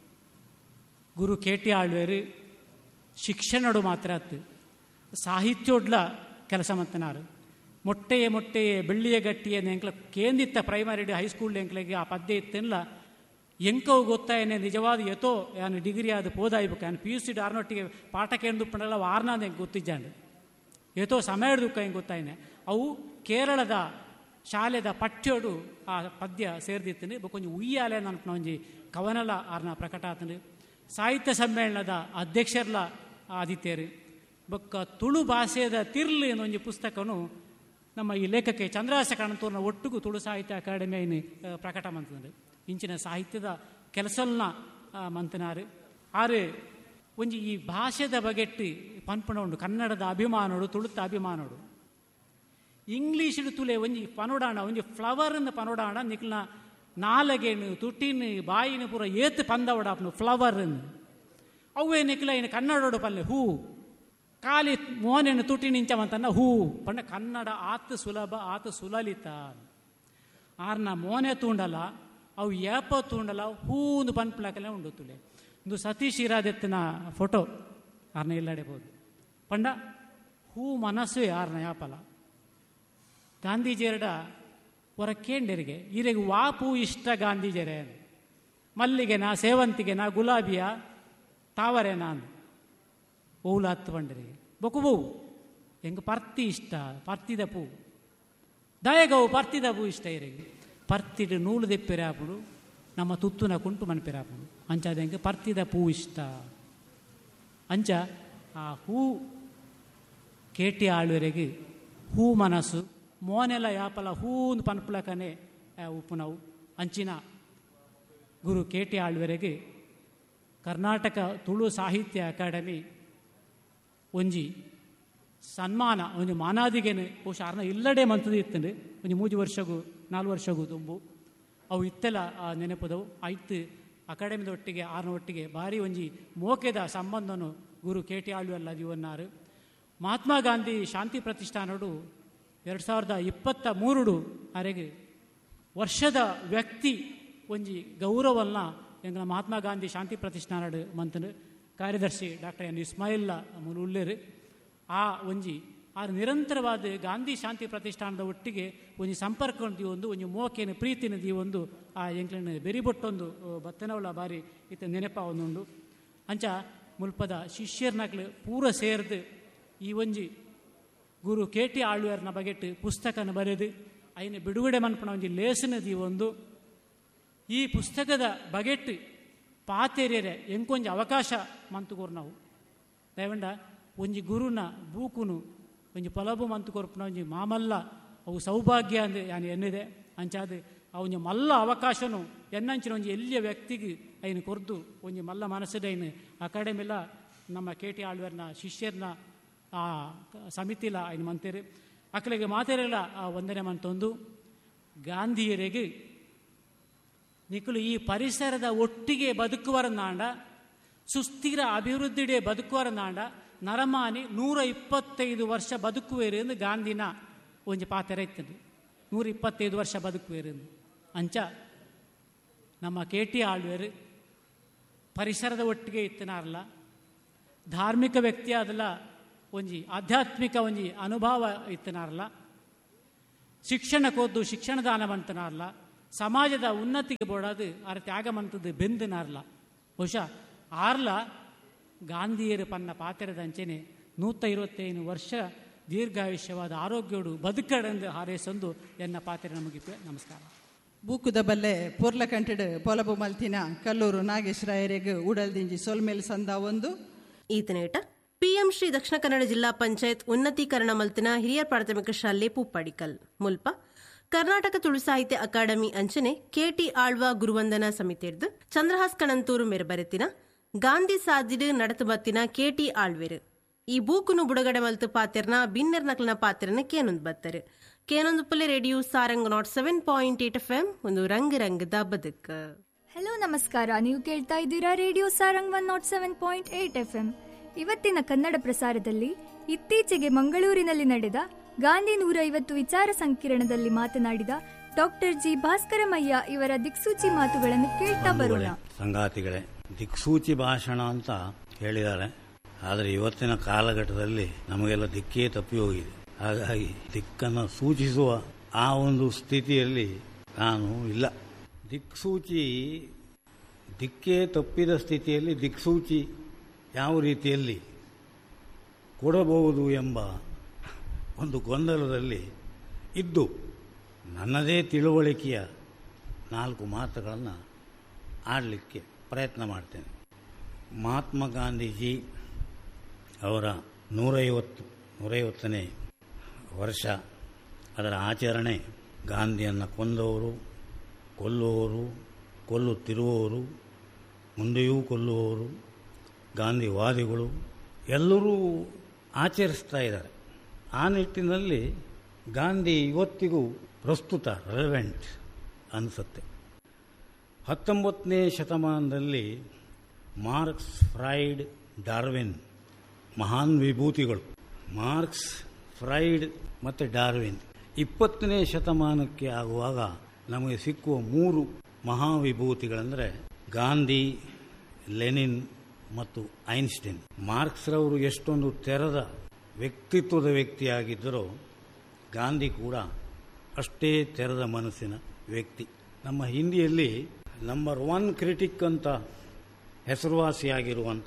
ಗುರು ಕೆ ಟಿ ಆಳ್ವೇರು ಶಿಕ್ಷಣಡು ಮಾತ್ರ ಅತ್ತು ಸಾಹಿತ್ಯೋಡ್ಲ ಕೆಲಸ ಮಂತನಾರು ಮೊಟ್ಟೆಯೇ ಮೊಟ್ಟೆಯೇ ಬೆಳ್ಳಿಯ ಗಟ್ಟಿಯೇ ಎಂಕ್ಲ ಕೇಂದಿತ್ತ ಪ್ರೈಮರಿ ಹೈಸ್ಕೂಲ್ ಎಂಕ್ಲೆಗೆ ಆ ಪದ್ಯ ಇತ್ತೆಲ್ಲ ಎಂಕವು ಗೊತ್ತಾಯನೆ ನಿಜವಾದ ಎತೋ ಯಾನು ಡಿಗ್ರಿ ಆದ ಪೋದಾಯ್ಬೇಕು ಯಾನು ಪಿ ಯು ಸಿ ಆರ್ನೊಟ್ಟಿಗೆ ಪಾಠ ಕೇಂದ್ರಪ್ಪನೆಲ್ಲ ವಾರ್ನಾದ ಹೆಂಗೆ ಗೊತ್ತಿದ್ದಾಂಡು ಏತೋ ಸಮಯದ ದುಃಖ ಹೆಂಗೆ ಗೊತ್ತಾಯ್ನೆ ಅವು ಕೇರಳದ ಶಾಲೆದ ಪಠ್ಯೋಡು ಆ ಪದ್ಯ ಸೇರ್ದಿತ್ತಂಡು ಕೊಂಚ ಉಯ್ಯಾಲೆ ನನ್ನ ಒಂಜಿ ಕವನಲ ಆರ್ನ ಪ್ರಕಟ ಆತಂಡು ಸಾಹಿತ್ಯ ಸಮ್ಮೇಳನದ ಅಧ್ಯಕ್ಷರ್ಲ ಆದಿತ್ಯರು ಬೊಕ್ಕ ತುಳು ಭಾಷೆದ ತಿರ್ಲು ಒಂಜಿ ಪುಸ್ತಕನು ನಮ್ಮ ಈ ಲೇಖಕ್ಕೆ ಚಂದ್ರಹಾಸ ಕಾಣಂತೂರ್ನ ಒಟ್ಟಿಗೂ ತುಳು ಸಾಹಿತ್ಯ ಅಕಾಡೆಮಿ ಐನು ಪ್ರಕಟ ಮಂತಂದು ಇಂಚಿನ ಸಾಹಿತ್ಯದ ಕೆಲಸಲ್ನ ಮಂತನಾರು ಆರು ಒಂಜಿ ಈ ಭಾಷೆದ ಬಗೆಟ್ಟು ಪನ್ಪುಣ ಉಂಡು ಕನ್ನಡದ ಅಭಿಮಾನೋಡು ತುಳುತ ಅಭಿಮಾನೋಡು ಇಂಗ್ಲೀಷ್ ತುಲೆ ಒಂಜಿ ಪನೋಡಾಣ ಒಂಜಿ ಫ್ಲವರ್ನ ಪನೋಡಾಣ ನಿಕ್ಲ ನಾಲಗೆನು ತುಟ್ಟಿನ ಬಾಯಿನ ಪೂರ ಏತ್ ಪಂದವಡಾಪ್ನು ಫ್ಲವರ್ನ್ ಅವೇ ನಿಕ್ಲ ಇನ್ನು ಕನ್ನಡೋಡು ಪಲ್ಲೆ ಹೂ ಕಾಲಿ ಮೋನೆನು ತುಟಿನಿಂಚವಂತನ್ನ ಹೂ ಪಂಡ ಕನ್ನಡ ಆತ್ ಸುಲಭ ಆತ್ ಸುಲಲಿತ ಆರ್ನ ಮೋನೆ ತೂಂಡಲ ಅವು ಏಪ ತೂಂಡಲ ಹೂಂದು ಪನ್ಪಲಕಲೆ ಉಂಡು ತುಲೆ ಇಂದು ಸತೀಶ್ ಇರಾದೆತ್ತಿನ ಫೋಟೋ ಆರ್ನ ಇಲ್ಲಡೆಬೋದು ಪಂಡ ಹೂ ಮನಸ್ಸು ಆರ್ನ ಯಾಪಲ ಗಾಂಧೀಜಿಯರಡ ಹೊರ ಕೇಂಡರಿಗೆ ಈರೆಗೆ ವಾಪು ಇಷ್ಟ ಗಾಂಧೀಜರೇ ಮಲ್ಲಿಗೆನಾ ಸೇವಂತಿಗೆನಾ ಗುಲಾಬಿಯ ತಾವರೆ ನಾನು ಓವುಲ ಹತ್ತು ಬಂಡರಿಗೆ ಬೊಕು ಬೂ ಹೆಂಗ ಪರ್ತಿ ಇಷ್ಟ ಪರ್ತಿದ ಪೂ ದಯಗವು ಪರ್ತಿದ ಪೂ ಇಷ್ಟ ಇರಿಗೆ ಪರ್ತಿಡು ನೂಲು ದೆಪ್ಪೆರಾಪುಡು ನಮ್ಮ ತುತ್ತುನ ಕುಂಟು ಮನ್ಪೆರಾಪುಡು ಅಂಚಾದ ಹೆಂಗೆ ಪರ್ತಿದ ಪೂ ಇಷ್ಟ ಅಂಚ ಆ ಹೂ ಕೇಟಿ ಆಳುವರೆಗೆ ಹೂ ಮನಸ್ಸು ಮೋನೆಲ ಯಾಪಲ ಹೂಂದು ಪನ್ಪಲಕನೆ ಉಪ್ಪುನವು ಅಂಚಿನ ಗುರು ಕೇಟಿ ಆಳ್ವರೆಗೆ ಕರ್ನಾಟಕ ತುಳು ಸಾಹಿತ್ಯ ಅಕಾಡೆಮಿ ಒಂಜಿ ಸನ್ಮಾನ ಒಂಜಿ ಮಾನಾದಿಗೆನೆ ಬಹುಶಃ ಅರ್ನ ಇಲ್ಲಡೆ ಮಂತದ ಇತ್ತಂಡು ಒಂಜಿ ಮೂಜಿ ವರ್ಷಗೂ ನಾಲ್ಕು ವರ್ಷಗೂ ತುಂಬು ಅವು ಇತ್ತೆಲ್ಲ ಆ ನೆನಪದವು ಆಯ್ತು ಅಕಾಡೆಮಿದ ಒಟ್ಟಿಗೆ ಆರ್ನ ಒಟ್ಟಿಗೆ ಭಾರಿ ಒಂಜಿ ಮೋಕೆದ ಸಂಬಂಧನು ಗುರು ಕೆ ಟಿ ಆಳ್ವೆಲ್ಲ ಇವನ್ನಾರು ಮಹಾತ್ಮ ಗಾಂಧಿ ಶಾಂತಿ ಪ್ರತಿಷ್ಠಾನಡು ಎರಡು ಸಾವಿರದ ಇಪ್ಪತ್ತ ಮೂರುಡು ಅರೆಗೆ ವರ್ಷದ ವ್ಯಕ್ತಿ ಒಂಜಿ ಗೌರವನ್ನ ಎಂಗಳ ಮಹಾತ್ಮ ಗಾಂಧಿ ಶಾಂತಿ ಪ್ರತಿಷ್ಠಾನಡು ಮಂತನು ಕಾರ್ಯದರ್ಶಿ ಡಾಕ್ಟರ್ ಎನ್ ಇಸ್ಮಾಯಿಲ್ಲ ಮುಲ್ಲುಲ್ಲೇರು ಆ ಒಂಜಿ ಆ ನಿರಂತರವಾದ ಗಾಂಧಿ ಶಾಂತಿ ಪ್ರತಿಷ್ಠಾನದ ಒಟ್ಟಿಗೆ ಒಂಜಿ ಸಂಪರ್ಕ ಒಂದು ಒಂಜಿ ಮೋಕೆನ ಪ್ರೀತಿನ ಒಂದು ಆ ಎಂಕ್ಲನ ಬೆರಿಬೊಟ್ಟೊಂದು ಬತ್ತನವಳ ಬಾರಿ ಇತ್ತ ನೆನಪ ಒಂದುಂಡು ಅಂಚ ಮುಲ್ಪದ ಶಿಷ್ಯರ್ನಕ್ಲು ಪೂರ ಸೇರ್ದು ಈ ಒಂಜಿ ಗುರು ಕೆ ಟಿ ಆಳ್ವೇರ್ನ ಬಗೆಟ್ ಪುಸ್ತಕನ ಬರೆದು ಐನ ಬಿಡುಗಡೆ ಮನ್ಪಣ ಒಂಜಿ ಲೇಸನದಿ ಒಂದು ಈ ಪುಸ್ತಕದ ಬಗೆಟ್ ಪಾತೆರ್ಯರೆ ಎಂಕೊಂಜಿ ಅವಕಾಶ ಮಂತುಕೋರು ನಾವು ದಯವಂಡ ಒಂಜಿ ಗುರುನ ಬೂಕುನು ಒಂಜಿ ಪಲಬು ಮಂತು ಕೊರ್ಪುನ ಒಂಜಿ ಮಾಮಲ್ಲ ಅವು ಸೌಭಾಗ್ಯ ಅಂದು ಯಾನು ಎನ್ನಿದೆ ಅಂಚಾದ ಆ ಒಂಜಿ ಮಲ್ಲ ಅವಕಾಶನು ಎನ್ನಂಚಿನ ಒಂಜಿ ಎಲ್ಲಿಯ ವ್ಯಕ್ತಿಗೆ ಐನು ಕೊರ್ದು ಒಂಜಿ ಮಲ್ಲ ಮನಸ್ಸದ ಐನು ಅಕಾಡೆಮಿಲ ನಮ್ಮ ಕೆ ಟಿ ಆಳ್ವರ್ನ ಶಿಷ್ಯರ್ನ ಆ ಸಮಿತಿಲ ಐನು ಮಂತೇರು ಅಕ್ಕಲಿಗೆ ಮಾತೇರಲ್ಲ ಆ ವಂದನೆ ಮಂತೊಂದು ಗಾಂಧಿಯರಿಗೆ ನಿಖಲು ಈ ಪರಿಸರದ ಒಟ್ಟಿಗೆ ಬದುಕುವರನಾಂಡ ಸುಸ್ಥಿರ ಅಭಿವೃದ್ಧಿಡೆ ಬದುಕುವರನಾಂಡ ನರಮಾನಿ ನೂರ ಇಪ್ಪತ್ತೈದು ವರ್ಷ ಬದುಕುವೇರು ಎಂದು ಗಾಂಧಿನ ಒಂಜಿ ಪಾತ್ರ ಇತ್ತದೆ ನೂರ ಇಪ್ಪತ್ತೈದು ವರ್ಷ ಬದುಕುವೇರು ಎಂದು ಅಂಚ ನಮ್ಮ ಕೆ ಟಿ ಆಳ್ವೇರು ಪರಿಸರದ ಒಟ್ಟಿಗೆ ಇತ್ತನಾರಲ್ಲ ಧಾರ್ಮಿಕ ವ್ಯಕ್ತಿ ಆದಲ್ಲ ಒಂಜಿ ಆಧ್ಯಾತ್ಮಿಕ ಒಂಜಿ ಅನುಭವ ಇತ್ತನಾರಲ್ಲ ಶಿಕ್ಷಣ ಕೋದ್ದು ಶಿಕ್ಷಣ ದಾನ ಮಂತನಾರಲ್ಲ ಸಮಾಜದ ಉನ್ನತಿಗೆ ಬೋಡಾದು ಅರ ತ್ಯಾಗ ಮಂತದ್ದು ಬೆಂದನಾರ್ಲ ಬಹುಶಃ ಆರ್ಲ ಗಾಂಧಿಯರು ಪನ್ನ ಪಾತ್ರದಂಚೆನೆ ನೂತ ಇರುವತ್ತೈದು ವರ್ಷ ದೀರ್ಘಾಯುಷ್ಯವಾದ ಆರೋಗ್ಯೋಡು ಬದುಕಡೆಂದು ಹಾರೈಸೊಂದು ಎನ್ನ ಪಾತ್ರ ನಮಗಿಪ್ಪೆ ನಮಸ್ಕಾರ ಬೂಕುದ ಬಲ್ಲೆ ಪೊರ್ಲ ಕಂಟೆಡ್ ಪೊಲಬು ಮಲ್ತಿನ ಕಲ್ಲೂರು ನಾಗೇಶ್ ರಾಯರಿಗೆ ಉಡಲ್ದಿಂಜಿ ಸೊಲ್ಮೇಲ್ ಸಂದ ಒಂದು ಈತನೇಟ ಪಿಎಂ ಶ್ರೀ ದಕ್ಷಿಣ ಕನ್ನಡ ಜಿಲ್ಲಾ ಪಂಚಾಯತ್ ಉನ್ನತೀಕರಣ ಮಲ್ತಿನ ಹಿರಿಯ ಪ್ರಾಥಮಿಕ ಶಾಲೆ ಪೂಪ್ಪಾಡಿಕಲ್ ಮುಲ್ಪ ಕರ್ನಾಟಕ ತುಳು ಸಾಹಿತ್ಯ ಅಕಾಡೆಮಿ ಅಂಚನೆ ಕೆಟಿ ಆಳ್ವ ಗುರುವಂದನಾ ಸಮಿತಿರ್ದು ಚಂದ್ರಹಾಸ್ ಕಣಂತೂರು ಮೆರಬರೆತಿನ ಗಾಂಧಿ ಸಾದಿಡು ನಡತು ಬತ್ತಿನ ಕೆಟಿ ಆಳ್ವೆರು ಈ ಬೂಕುನು ಬುಡಗಡೆ ಮಲ್ತು ಪಾತಿರ್ನ ಬಿನ್ನರ್ ನಕಲಿನ ಪಾತಿರನ ಕೇನೊಂದು ಬತ್ತರು ಕೇನೊಂದು ಪುಲೆ radio Sarang nought seven point eight F M ಒಂದು ರಂಗ್ ರಂಗದ ಬದುಕು ಹಲೋ ನಮಸ್ಕಾರ ನೀವು ಕೇಳ್ತಾ ಇದ್ದೀರಾ radio Sarang one nought seven point eight F M ಇವತ್ತಿನ ಕನ್ನಡ ಪ್ರಸಾರದಲ್ಲಿ ಇತ್ತೀಚೆಗೆ ಮಂಗಳೂರಿನಲ್ಲಿ ನಡೆದ ಗಾಂಧಿ ನೂರ ಐವತ್ತು ವಿಚಾರ ಸಂಕಿರಣದಲ್ಲಿ ಮಾತನಾಡಿದ ಡಾಕ್ಟರ್ ಜಿ ಭಾಸ್ಕರಮಯ್ಯ ಇವರ ದಿಕ್ಸೂಚಿ ಮಾತುಗಳನ್ನು ಕೇಳ್ತಾ ಬರೋಣ ಸಂಗಾತಿಗಳೇ ದಿಕ್ಸೂಚಿ ಭಾಷಣ ಅಂತ ಹೇಳಿದ್ದಾರೆ ಆದರೆ ಇವತ್ತಿನ ಕಾಲಘಟ್ಟದಲ್ಲಿ ನಮಗೆಲ್ಲ ದಿಕ್ಕೇ ತಪ್ಪಿ ಹೋಗಿದೆ ಹಾಗಾಗಿ ದಿಕ್ಕನ್ನು ಸೂಚಿಸುವ ಆ ಒಂದು ಸ್ಥಿತಿಯಲ್ಲಿ ನಾನು ಇಲ್ಲ ದಿಕ್ಸೂಚಿ ದಿಕ್ಕೇ ತಪ್ಪಿದ ಸ್ಥಿತಿಯಲ್ಲಿ ದಿಕ್ಸೂಚಿ ಯಾವ ರೀತಿಯಲ್ಲಿ ಕೊಡಬಹುದು ಎಂಬ ಒಂದು ಗೊಂದಲದಲ್ಲಿ ಇದ್ದು ನನ್ನದೇ ತಿಳುವಳಿಕೆಯ ನಾಲ್ಕು ಮಾತುಗಳನ್ನು ಆಡಲಿಕ್ಕೆ ಪ್ರಯತ್ನ ಮಾಡ್ತೇನೆ ಮಹಾತ್ಮ ಗಾಂಧೀಜಿ ಅವರ ನೂರೈವತ್ತು ನೂರೈವತ್ತನೇ ವರ್ಷ ಅದರ ಆಚರಣೆ ಗಾಂಧಿಯನ್ನು ಕೊಂದವರು ಕೊಲ್ಲುವವರು ಕೊಲ್ಲುತ್ತಿರುವವರು ಮುಂದೆಯೂ ಕೊಲ್ಲುವವರು ಗಾಂಧಿವಾದಿಗಳು ಎಲ್ಲರೂ ಆಚರಿಸ್ತಾ ಇದ್ದಾರೆ ಆ ನಿಟ್ಟಿನಲ್ಲಿ ಗಾಂಧಿ ಇವತ್ತಿಗೂ ಪ್ರಸ್ತುತ ರೆಲೆವೆಂಟ್ ಅನಿಸುತ್ತೆ ಹತ್ತೊಂಬತ್ತನೇ ಶತಮಾನದಲ್ಲಿ ಮಾರ್ಕ್ಸ್ ಫ್ರೈಡ್ ಡಾರ್ವಿನ್ ಮಹಾನ್ ವಿಭೂತಿಗಳು ಮಾರ್ಕ್ಸ್ ಫ್ರೈಡ್ ಮತ್ತು ಡಾರ್ವಿನ್ ಇಪ್ಪತ್ತನೇ ಶತಮಾನಕ್ಕೆ ಆಗುವಾಗ ನಮಗೆ ಸಿಕ್ಕುವ ಮೂರು ಮಹಾವಿಭೂತಿಗಳೆಂದರೆ ಗಾಂಧಿ ಲೆನಿನ್ ಮತ್ತು ಐನ್ಸ್ಟೈನ್ ಮಾರ್ಕ್ಸ್ರವರು ಎಷ್ಟೊಂದು ತೆರೆದ ವ್ಯಕ್ತಿತ್ವದ ವ್ಯಕ್ತಿಯಾಗಿದ್ದರೋ ಗಾಂಧಿ ಕೂಡ ಅಷ್ಟೇ ತೆರೆದ ಮನಸ್ಸಿನ ವ್ಯಕ್ತಿ ನಮ್ಮ ಹಿಂದಿಯಲ್ಲಿ ನಂಬರ್ ಒನ್ ಕ್ರಿಟಿಕ್ ಅಂತ ಹೆಸರುವಾಸಿಯಾಗಿರುವಂಥ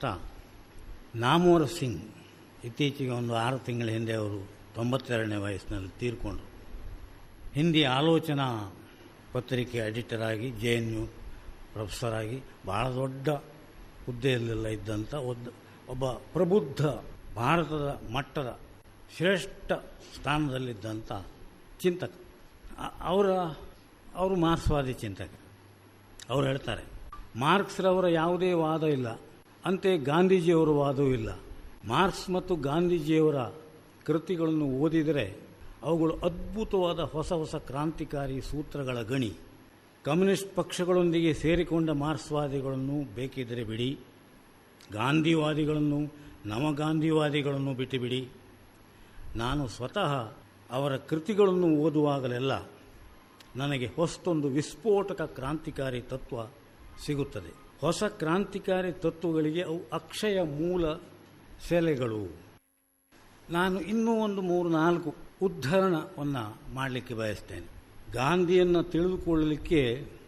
ನಾಮೋರ್ ಸಿಂಗ್ ಇತ್ತೀಚೆಗೆ ಒಂದು ಆರು ತಿಂಗಳ ಹಿಂದೆ ಅವರು ತೊಂಬತ್ತೆರಡನೇ ವಯಸ್ಸಿನಲ್ಲಿ ತೀರ್ಕೊಂಡರು ಹಿಂದಿ ಆಲೋಚನಾ ಪತ್ರಿಕೆ ಎಡಿಟರ್ ಆಗಿ ಜೆ ಎನ್ ಯು ಪ್ರೊಫೆಸರ್ ಆಗಿ ಬಹಳ ದೊಡ್ಡ ಹುದ್ದೆಯಲ್ಲೆಲ್ಲ ಇದ್ದಂಥ ಒಬ್ಬ ಒಬ್ಬ ಪ್ರಬುದ್ಧ ಭಾರತದ ಮಟ್ಟದ ಶ್ರೇಷ್ಠ ಸ್ಥಾನದಲ್ಲಿದ್ದಂಥ ಚಿಂತಕ ಅ- ಅವರ ಅವರು ಮಾರ್ಕ್ಸ್ವಾದಿ ಚಿಂತಕರು ಅವರು ಹೇಳ್ತಾರೆ ಮಾರ್ಕ್ಸ್ರವರ ಯಾವುದೇ ವಾದ ಇಲ್ಲ ಅಂತೆಯೇ ಗಾಂಧೀಜಿಯವರ ವಾದವೂ ಇಲ್ಲ ಮಾರ್ಕ್ಸ್ ಮತ್ತು ಗಾಂಧೀಜಿಯವರ ಕೃತಿಗಳನ್ನು ಓದಿದರೆ ಅವುಗಳು ಅದ್ಭುತವಾದ ಹೊಸ ಹೊಸ ಕ್ರಾಂತಿಕಾರಿ ಸೂತ್ರಗಳ ಗಣಿ ಕಮ್ಯುನಿಸ್ಟ್ ಪಕ್ಷಗಳೊಂದಿಗೆ ಸೇರಿಕೊಂಡ ಮಾರ್ಕ್ಸ್ವಾದಿಗಳನ್ನು ಬೇಕಿದ್ದರೆ ಬಿಡಿ ಗಾಂಧಿವಾದಿಗಳನ್ನು ನವಗಾಂಧಿವಾದಿಗಳನ್ನು ಬಿಟ್ಟುಬಿಡಿ ನಾನು ಸ್ವತಃ ಅವರ ಕೃತಿಗಳನ್ನು ಓದುವಾಗಲೆಲ್ಲ ನನಗೆ ಹೊಸತೊಂದು ವಿಸ್ಫೋಟಕ ಕ್ರಾಂತಿಕಾರಿ ತತ್ವ ಸಿಗುತ್ತದೆ ಹೊಸ ಕ್ರಾಂತಿಕಾರಿ ತತ್ವಗಳಿಗೆ ಅವು ಅಕ್ಷಯ ಮೂಲ ಸೆಲೆಗಳು ನಾನು ಇನ್ನೂ ಒಂದು ಮೂರು ನಾಲ್ಕು ಉದ್ಧರಣವನ್ನು ಮಾಡಲಿಕ್ಕೆ ಬಯಸ್ತೇನೆ ಗಾಂಧಿಯನ್ನು ತಿಳಿದುಕೊಳ್ಳಲಿಕ್ಕೆ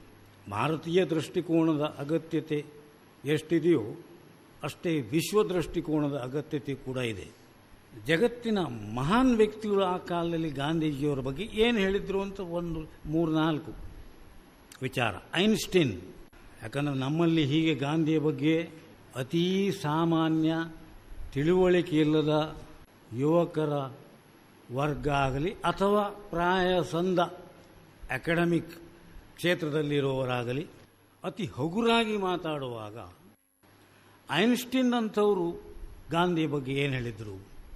ಭಾರತೀಯ ದೃಷ್ಟಿಕೋನದ ಅಗತ್ಯತೆ ಎಷ್ಟಿದೆಯೋ ಅಷ್ಟೇ ವಿಶ್ವ ದೃಷ್ಟಿಕೋನದ ಅಗತ್ಯತೆ ಕೂಡ ಇದೆ ಜಗತ್ತಿನ ಮಹಾನ್ ವ್ಯಕ್ತಿಗಳು ಆ ಕಾಲದಲ್ಲಿ ಗಾಂಧೀಜಿಯವರ ಬಗ್ಗೆ ಏನು ಹೇಳಿದ್ರು ಅಂತ ಒಂದು ಮೂರು ನಾಲ್ಕು ವಿಚಾರ ಐನ್ಸ್ಟೀನ್ ಯಾಕಂದರೆ ನಮ್ಮಲ್ಲಿ ಹೀಗೆ ಗಾಂಧಿಯ ಬಗ್ಗೆ ಅತೀ ಸಾಮಾನ್ಯ ತಿಳುವಳಿಕೆ ಇಲ್ಲದ ಯುವಕರ ವರ್ಗ ಆಗಲಿ ಅಥವಾ ಪ್ರಾಯ ಸಂದ ಅಕಾಡೆಮಿಕ್ ಕ್ಷೇತ್ರದಲ್ಲಿರುವವರಾಗಲಿ ಅತಿ ಹಗುರಾಗಿ ಮಾತಾಡುವಾಗ ಐನ್ಸ್ಟೀನ್ ಅಂಥವರು ಗಾಂಧಿ ಬಗ್ಗೆ ಏನು ಹೇಳಿದರು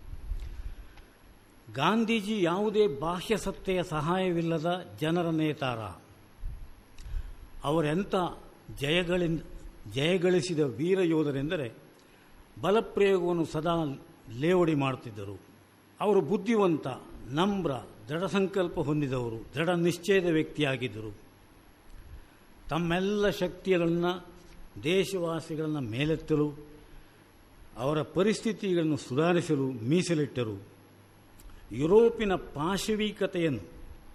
ಗಾಂಧೀಜಿ ಯಾವುದೇ ಬಾಹ್ಯ ಸತ್ತೆಯ ಸಹಾಯವಿಲ್ಲದ ಜನರ ನೇತಾರ ಅವರೆಂಥ ಜಯಗಳಿಂದ ಜಯಗಳಿಸಿದ ವೀರ ಯೋಧರೆಂದರೆ ಬಲಪ್ರಯೋಗವನ್ನು ಸದಾ ಲೇವಡಿ ಮಾಡುತ್ತಿದ್ದರು ಅವರು ಬುದ್ಧಿವಂತ ನಮ್ರ ದೃಢ ಸಂಕಲ್ಪ ಹೊಂದಿದವರು ದೃಢ ನಿಶ್ಚಯದ ವ್ಯಕ್ತಿಯಾಗಿದ್ದರು ತಮ್ಮೆಲ್ಲ ಶಕ್ತಿಗಳನ್ನು ದೇಶವಾಸಿಗಳನ್ನು ಮೇಲೆತ್ತಲು ಅವರ ಪರಿಸ್ಥಿತಿಗಳನ್ನು ಸುಧಾರಿಸಲು ಮೀಸಲಿಟ್ಟರು ಯುರೋಪಿನ ಪಾಶವೀಕತೆಯನ್ನು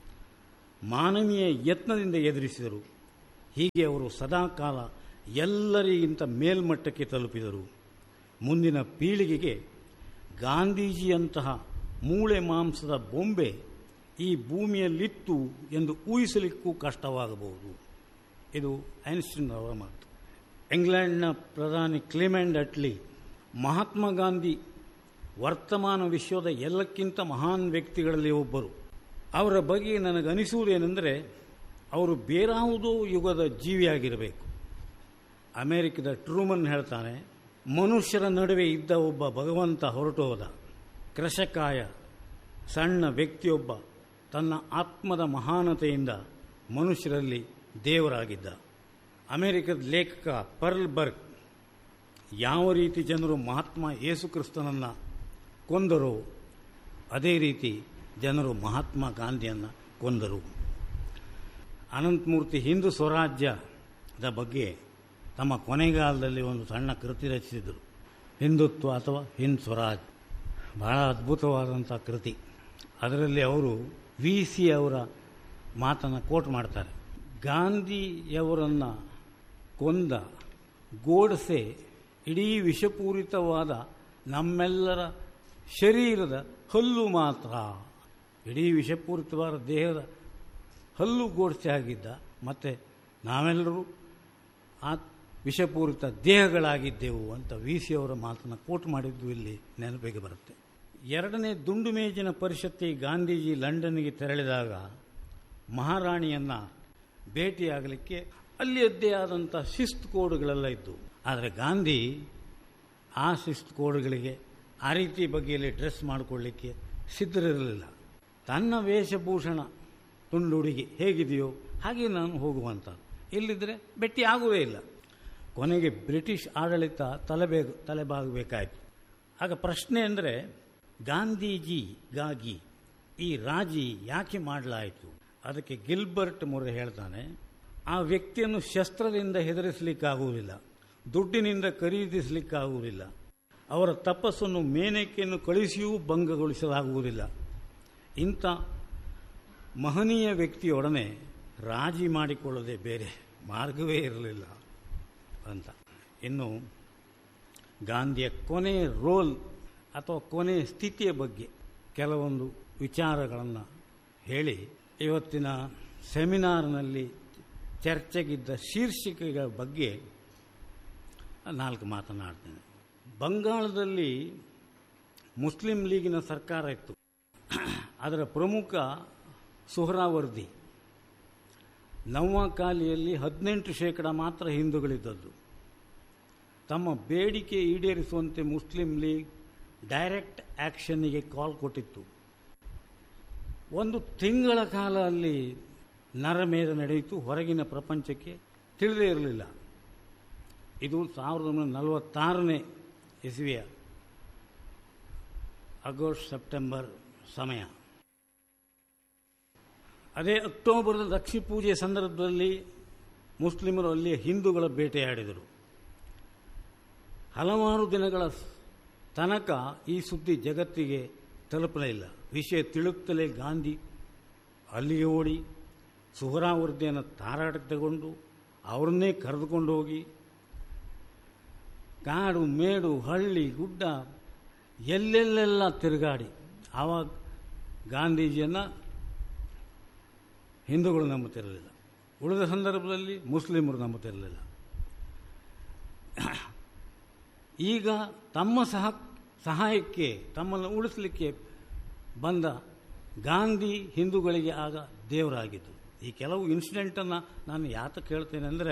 ಮಾನವೀಯ ಯತ್ನದಿಂದ ಎದುರಿಸಿದರು ಹೀಗೆ ಅವರು ಸದಾಕಾಲ ಎಲ್ಲರಿಗಿಂತ ಮೇಲ್ಮಟ್ಟಕ್ಕೆ ತಲುಪಿದರು ಮುಂದಿನ ಪೀಳಿಗೆಗೆ ಗಾಂಧೀಜಿಯಂತಹ ಮೂಳೆ ಮಾಂಸದ ಬೊಂಬೆ ಈ ಭೂಮಿಯಲ್ಲಿತ್ತು ಎಂದು ಊಹಿಸಲಿಕ್ಕೂ ಕಷ್ಟವಾಗಬಹುದು ಇದು ಐನ್ಸ್ಟೀನ್ ಅವರ ಮಾತು ಇಂಗ್ಲೆಂಡ್ನ ಪ್ರಧಾನಿ ಕ್ಲಿಮೆಂಡ್ ಅಟ್ಲಿ ಮಹಾತ್ಮ ಗಾಂಧಿ ವರ್ತಮಾನ ವಿಶ್ವದ ಎಲ್ಲಕ್ಕಿಂತ ಮಹಾನ್ ವ್ಯಕ್ತಿಗಳಲ್ಲಿ ಒಬ್ಬರು ಅವರ ಬಗ್ಗೆ ನನಗನಿಸುವುದೇನೆಂದರೆ ಅವರು ಬೇರಾವುದೋ ಯುಗದ ಜೀವಿಯಾಗಿರಬೇಕು ಅಮೆರಿಕದ ಟ್ರೂಮನ್ ಹೇಳ್ತಾನೆ ಮನುಷ್ಯರ ನಡುವೆ ಇದ್ದ ಒಬ್ಬ ಭಗವಂತ ಹೊರಟು ಹೋದ ಕೃಷಕಾಯ ಸಣ್ಣ ವ್ಯಕ್ತಿಯೊಬ್ಬ ತನ್ನ ಆತ್ಮದ ಮಹಾನತೆಯಿಂದ ಮನುಷ್ಯರಲ್ಲಿ ದೇವರಾಗಿದ್ದ ಅಮೆರಿಕದ ಲೇಖಕ ಪರ್ಲ್ ಬರ್ಗ್ ಯಾವ ರೀತಿ ಜನರು ಮಹಾತ್ಮ ಯೇಸುಕ್ರಿಸ್ತನನ್ನು ಕೊಂದರೋ ಅದೇ ರೀತಿ ಜನರು ಮಹಾತ್ಮ ಗಾಂಧಿಯನ್ನು ಕೊಂದರು ಅನಂತಮೂರ್ತಿ ಹಿಂದೂ ಸ್ವರಾಜ್ಯದ ಬಗ್ಗೆ ತಮ್ಮ ಕೊನೆಗಾಲದಲ್ಲಿ ಒಂದು ಸಣ್ಣ ಕೃತಿ ರಚಿಸಿದರು ಹಿಂದುತ್ವ ಅಥವಾ ಹಿಂದ್ ಸ್ವರಾಜ್ ಬಹಳ ಅದ್ಭುತವಾದಂಥ ಕೃತಿ ಅದರಲ್ಲಿ ಅವರು ವಿ ಸಿ ಅವರ ಮಾತನ್ನು ಕೋಟ್ ಮಾಡ್ತಾರೆ ಗಾಂಧಿಯವರನ್ನು ಕೊಂದ ಗೋಡ್ಸೆ ಇಡೀ ವಿಷಪೂರಿತವಾದ ನಮ್ಮೆಲ್ಲರ ಶರೀರದ ಹಲ್ಲು ಮಾತ್ರ ಇಡೀ ವಿಷಪೂರಿತವಾದ ದೇಹದ ಹಲ್ಲು ಗೋಡ್ಸೆ ಆಗಿದ್ದ ಮತ್ತು ನಾವೆಲ್ಲರೂ ಆ ವಿಷಪೂರಿತ ದೇಹಗಳಾಗಿದ್ದೆವು ಅಂತ ವಿ ಸಿ ಅವರ ಮಾತನ್ನು ಕೋಟ್ ಮಾಡಿದ್ದು ಇಲ್ಲಿ ನೆನಪಿಗೆ ಬರುತ್ತೆ ಎರಡನೇ ದುಂಡು ಮೇಜಿನ ಪರಿಷತ್ತಿ ಗಾಂಧೀಜಿ ಲಂಡನ್ಗೆ ತೆರಳಿದಾಗ ಮಹಾರಾಣಿಯನ್ನು ಭೇಟಿಯಾಗಲಿಕ್ಕೆ ಅಲ್ಲಿಯದ್ದೇ ಆದಂಥ ಶಿಸ್ತು ಕೋಡ್ಗಳೆಲ್ಲ ಇದ್ದವು ಆದರೆ ಗಾಂಧಿ ಆ ಶಿಸ್ತು ಕೋಡ್ಗಳಿಗೆ ಆ ರೀತಿ ಬಗೆಯಲ್ಲಿ ಡ್ರೆಸ್ ಮಾಡಿಕೊಳ್ಳಿಕ್ಕೆ ಸಿದ್ಧರಿರಲಿಲ್ಲ ತನ್ನ ವೇಷಭೂಷಣ ತುಂಡುಡುಗಿ ಹೇಗಿದೆಯೋ ಹಾಗೆ ನಾನು ಹೋಗುವಂಥ ಇಲ್ಲಿದ್ದರೆ ಭೇಟಿ ಆಗುವೇ ಇಲ್ಲ ಕೊನೆಗೆ ಬ್ರಿಟಿಷ್ ಆಡಳಿತ ತಲೆಬೇ ತಲೆಬಾಗಬೇಕಾಯಿತು ಆಗ ಪ್ರಶ್ನೆ ಅಂದರೆ ಗಾಂಧೀಜಿಗಾಗಿ ಈ ರಾಜಿ ಯಾಕೆ ಮಾಡಲಾಯಿತು ಅದಕ್ಕೆ ಗಿಲ್ಬರ್ಟ್ ಮೊರೆ ಹೇಳ್ತಾನೆ ಆ ವ್ಯಕ್ತಿಯನ್ನು ಶಸ್ತ್ರದಿಂದ ಹೆದರಿಸಲಿಕ್ಕಾಗುವುದಿಲ್ಲ ದುಡ್ಡಿನಿಂದ ಖರೀದಿಸಲಿಕ್ಕಾಗುವುದಿಲ್ಲ ಅವರ ತಪಸ್ಸನ್ನು ಮೇನಕೆಯನ್ನು ಕಳಿಸಿಯೂ ಭಂಗಗೊಳಿಸಲಾಗುವುದಿಲ್ಲ ಇಂಥ ಮಹನೀಯ ವ್ಯಕ್ತಿಯೊಡನೆ ರಾಜಿ ಮಾಡಿಕೊಳ್ಳದೆ ಬೇರೆ ಮಾರ್ಗವೇ ಇರಲಿಲ್ಲ ಅಂತ ಇನ್ನು ಗಾಂಧಿಯ ಕೊನೆ ರೋಲ್ ಅಥವಾ ಕೊನೆ ಸ್ಥಿತಿಯ ಬಗ್ಗೆ ಕೆಲವೊಂದು ವಿಚಾರಗಳನ್ನು ಹೇಳಿ ಇವತ್ತಿನ ಸೆಮಿನಾರ್ನಲ್ಲಿ ಚರ್ಚೆಗಿದ್ದ ಶೀರ್ಷಿಕೆಗಳ ಬಗ್ಗೆ ನಾಲ್ಕು ಮಾತನಾಡ್ತೇನೆ ಬಂಗಾಳದಲ್ಲಿ ಮುಸ್ಲಿಂ ಲೀಗಿನ ಸರ್ಕಾರ ಇತ್ತು ಅದರ ಪ್ರಮುಖ ಸುಹರಾವರ್ದಿ ನವ್ವಾಕಾಲಿಯಲ್ಲಿ ಹದಿನೆಂಟು ಶೇಕಡ ಮಾತ್ರ ಹಿಂದೂಗಳಿದ್ದದ್ದು ತಮ್ಮ ಬೇಡಿಕೆ ಈಡೇರಿಸುವಂತೆ ಮುಸ್ಲಿಂ ಲೀಗ್ ಡೈರೆಕ್ಟ್ ಆ್ಯಕ್ಷನ್ನಿಗೆ ಕಾಲ್ ಕೊಟ್ಟಿತ್ತು ಒಂದು ತಿಂಗಳ ಕಾಲ ಅಲ್ಲಿ ನರಮೇಧ ನಡೆಯಿತು ಹೊರಗಿನ ಪ್ರಪಂಚಕ್ಕೆ ತಿಳಿದೇ ಇರಲಿಲ್ಲ ಇದು ಸಾವಿರದ ಒಂಬೈನೂರ ನಲವತ್ತಾರನೇ ಇಸ್ವಿಯ ಆಗಸ್ಟ್ ಸೆಪ್ಟೆಂಬರ್ ಸಮಯ ಅದೇ ಅಕ್ಟೋಬರ್ದ ಲಕ್ಷ್ಮೀ ಪೂಜೆ ಸಂದರ್ಭದಲ್ಲಿ ಮುಸ್ಲಿಮರು ಅಲ್ಲಿ ಹಿಂದೂಗಳ ಬೇಟೆಯಾಡಿದರು ಹಲವಾರು ದಿನಗಳ ತನಕ ಈ ಸುದ್ದಿ ಜಗತ್ತಿಗೆ ತಲುಪಲೇ ಇಲ್ಲ ವಿಷಯ ತಿಳುತ್ತಲೇ ಗಾಂಧಿ ಅಲ್ಲಿಗೆ ಓಡಿ ಸುಹರಾವರ್ದಿಯನ್ನು ತಾರಾಟಕ್ಕೆ ತಗೊಂಡು ಅವ್ರನ್ನೇ ಕರೆದುಕೊಂಡು ಹೋಗಿ ಕಾಡು ಮೇಡು ಹಳ್ಳಿ ಗುಡ್ಡ ಎಲ್ಲೆಲ್ಲೆಲ್ಲ ತಿರುಗಾಡಿ ಆವಾಗ ಗಾಂಧೀಜಿಯನ್ನು ಹಿಂದೂಗಳು ನಂಬುತ್ತಿರಲಿಲ್ಲ ಉಳಿದ ಸಂದರ್ಭದಲ್ಲಿ ಮುಸ್ಲಿಮರು ನಂಬುತ್ತಿರಲಿಲ್ಲ ಈಗ ತಮ್ಮ ಸಹ ಸಹಾಯಕ್ಕೆ ತಮ್ಮನ್ನು ಉಳಿಸಲಿಕ್ಕೆ ಬಂದ ಗಾಂಧಿ ಹಿಂದೂಗಳಿಗೆ ಆಗ ದೇವರಾಗಿದ್ದರು ಈ ಕೆಲವು ಇನ್ಸಿಡೆಂಟನ್ನು ನಾನು ಯಾತಕ್ಕೆ ಹೇಳ್ತೇನೆ ಅಂದರೆ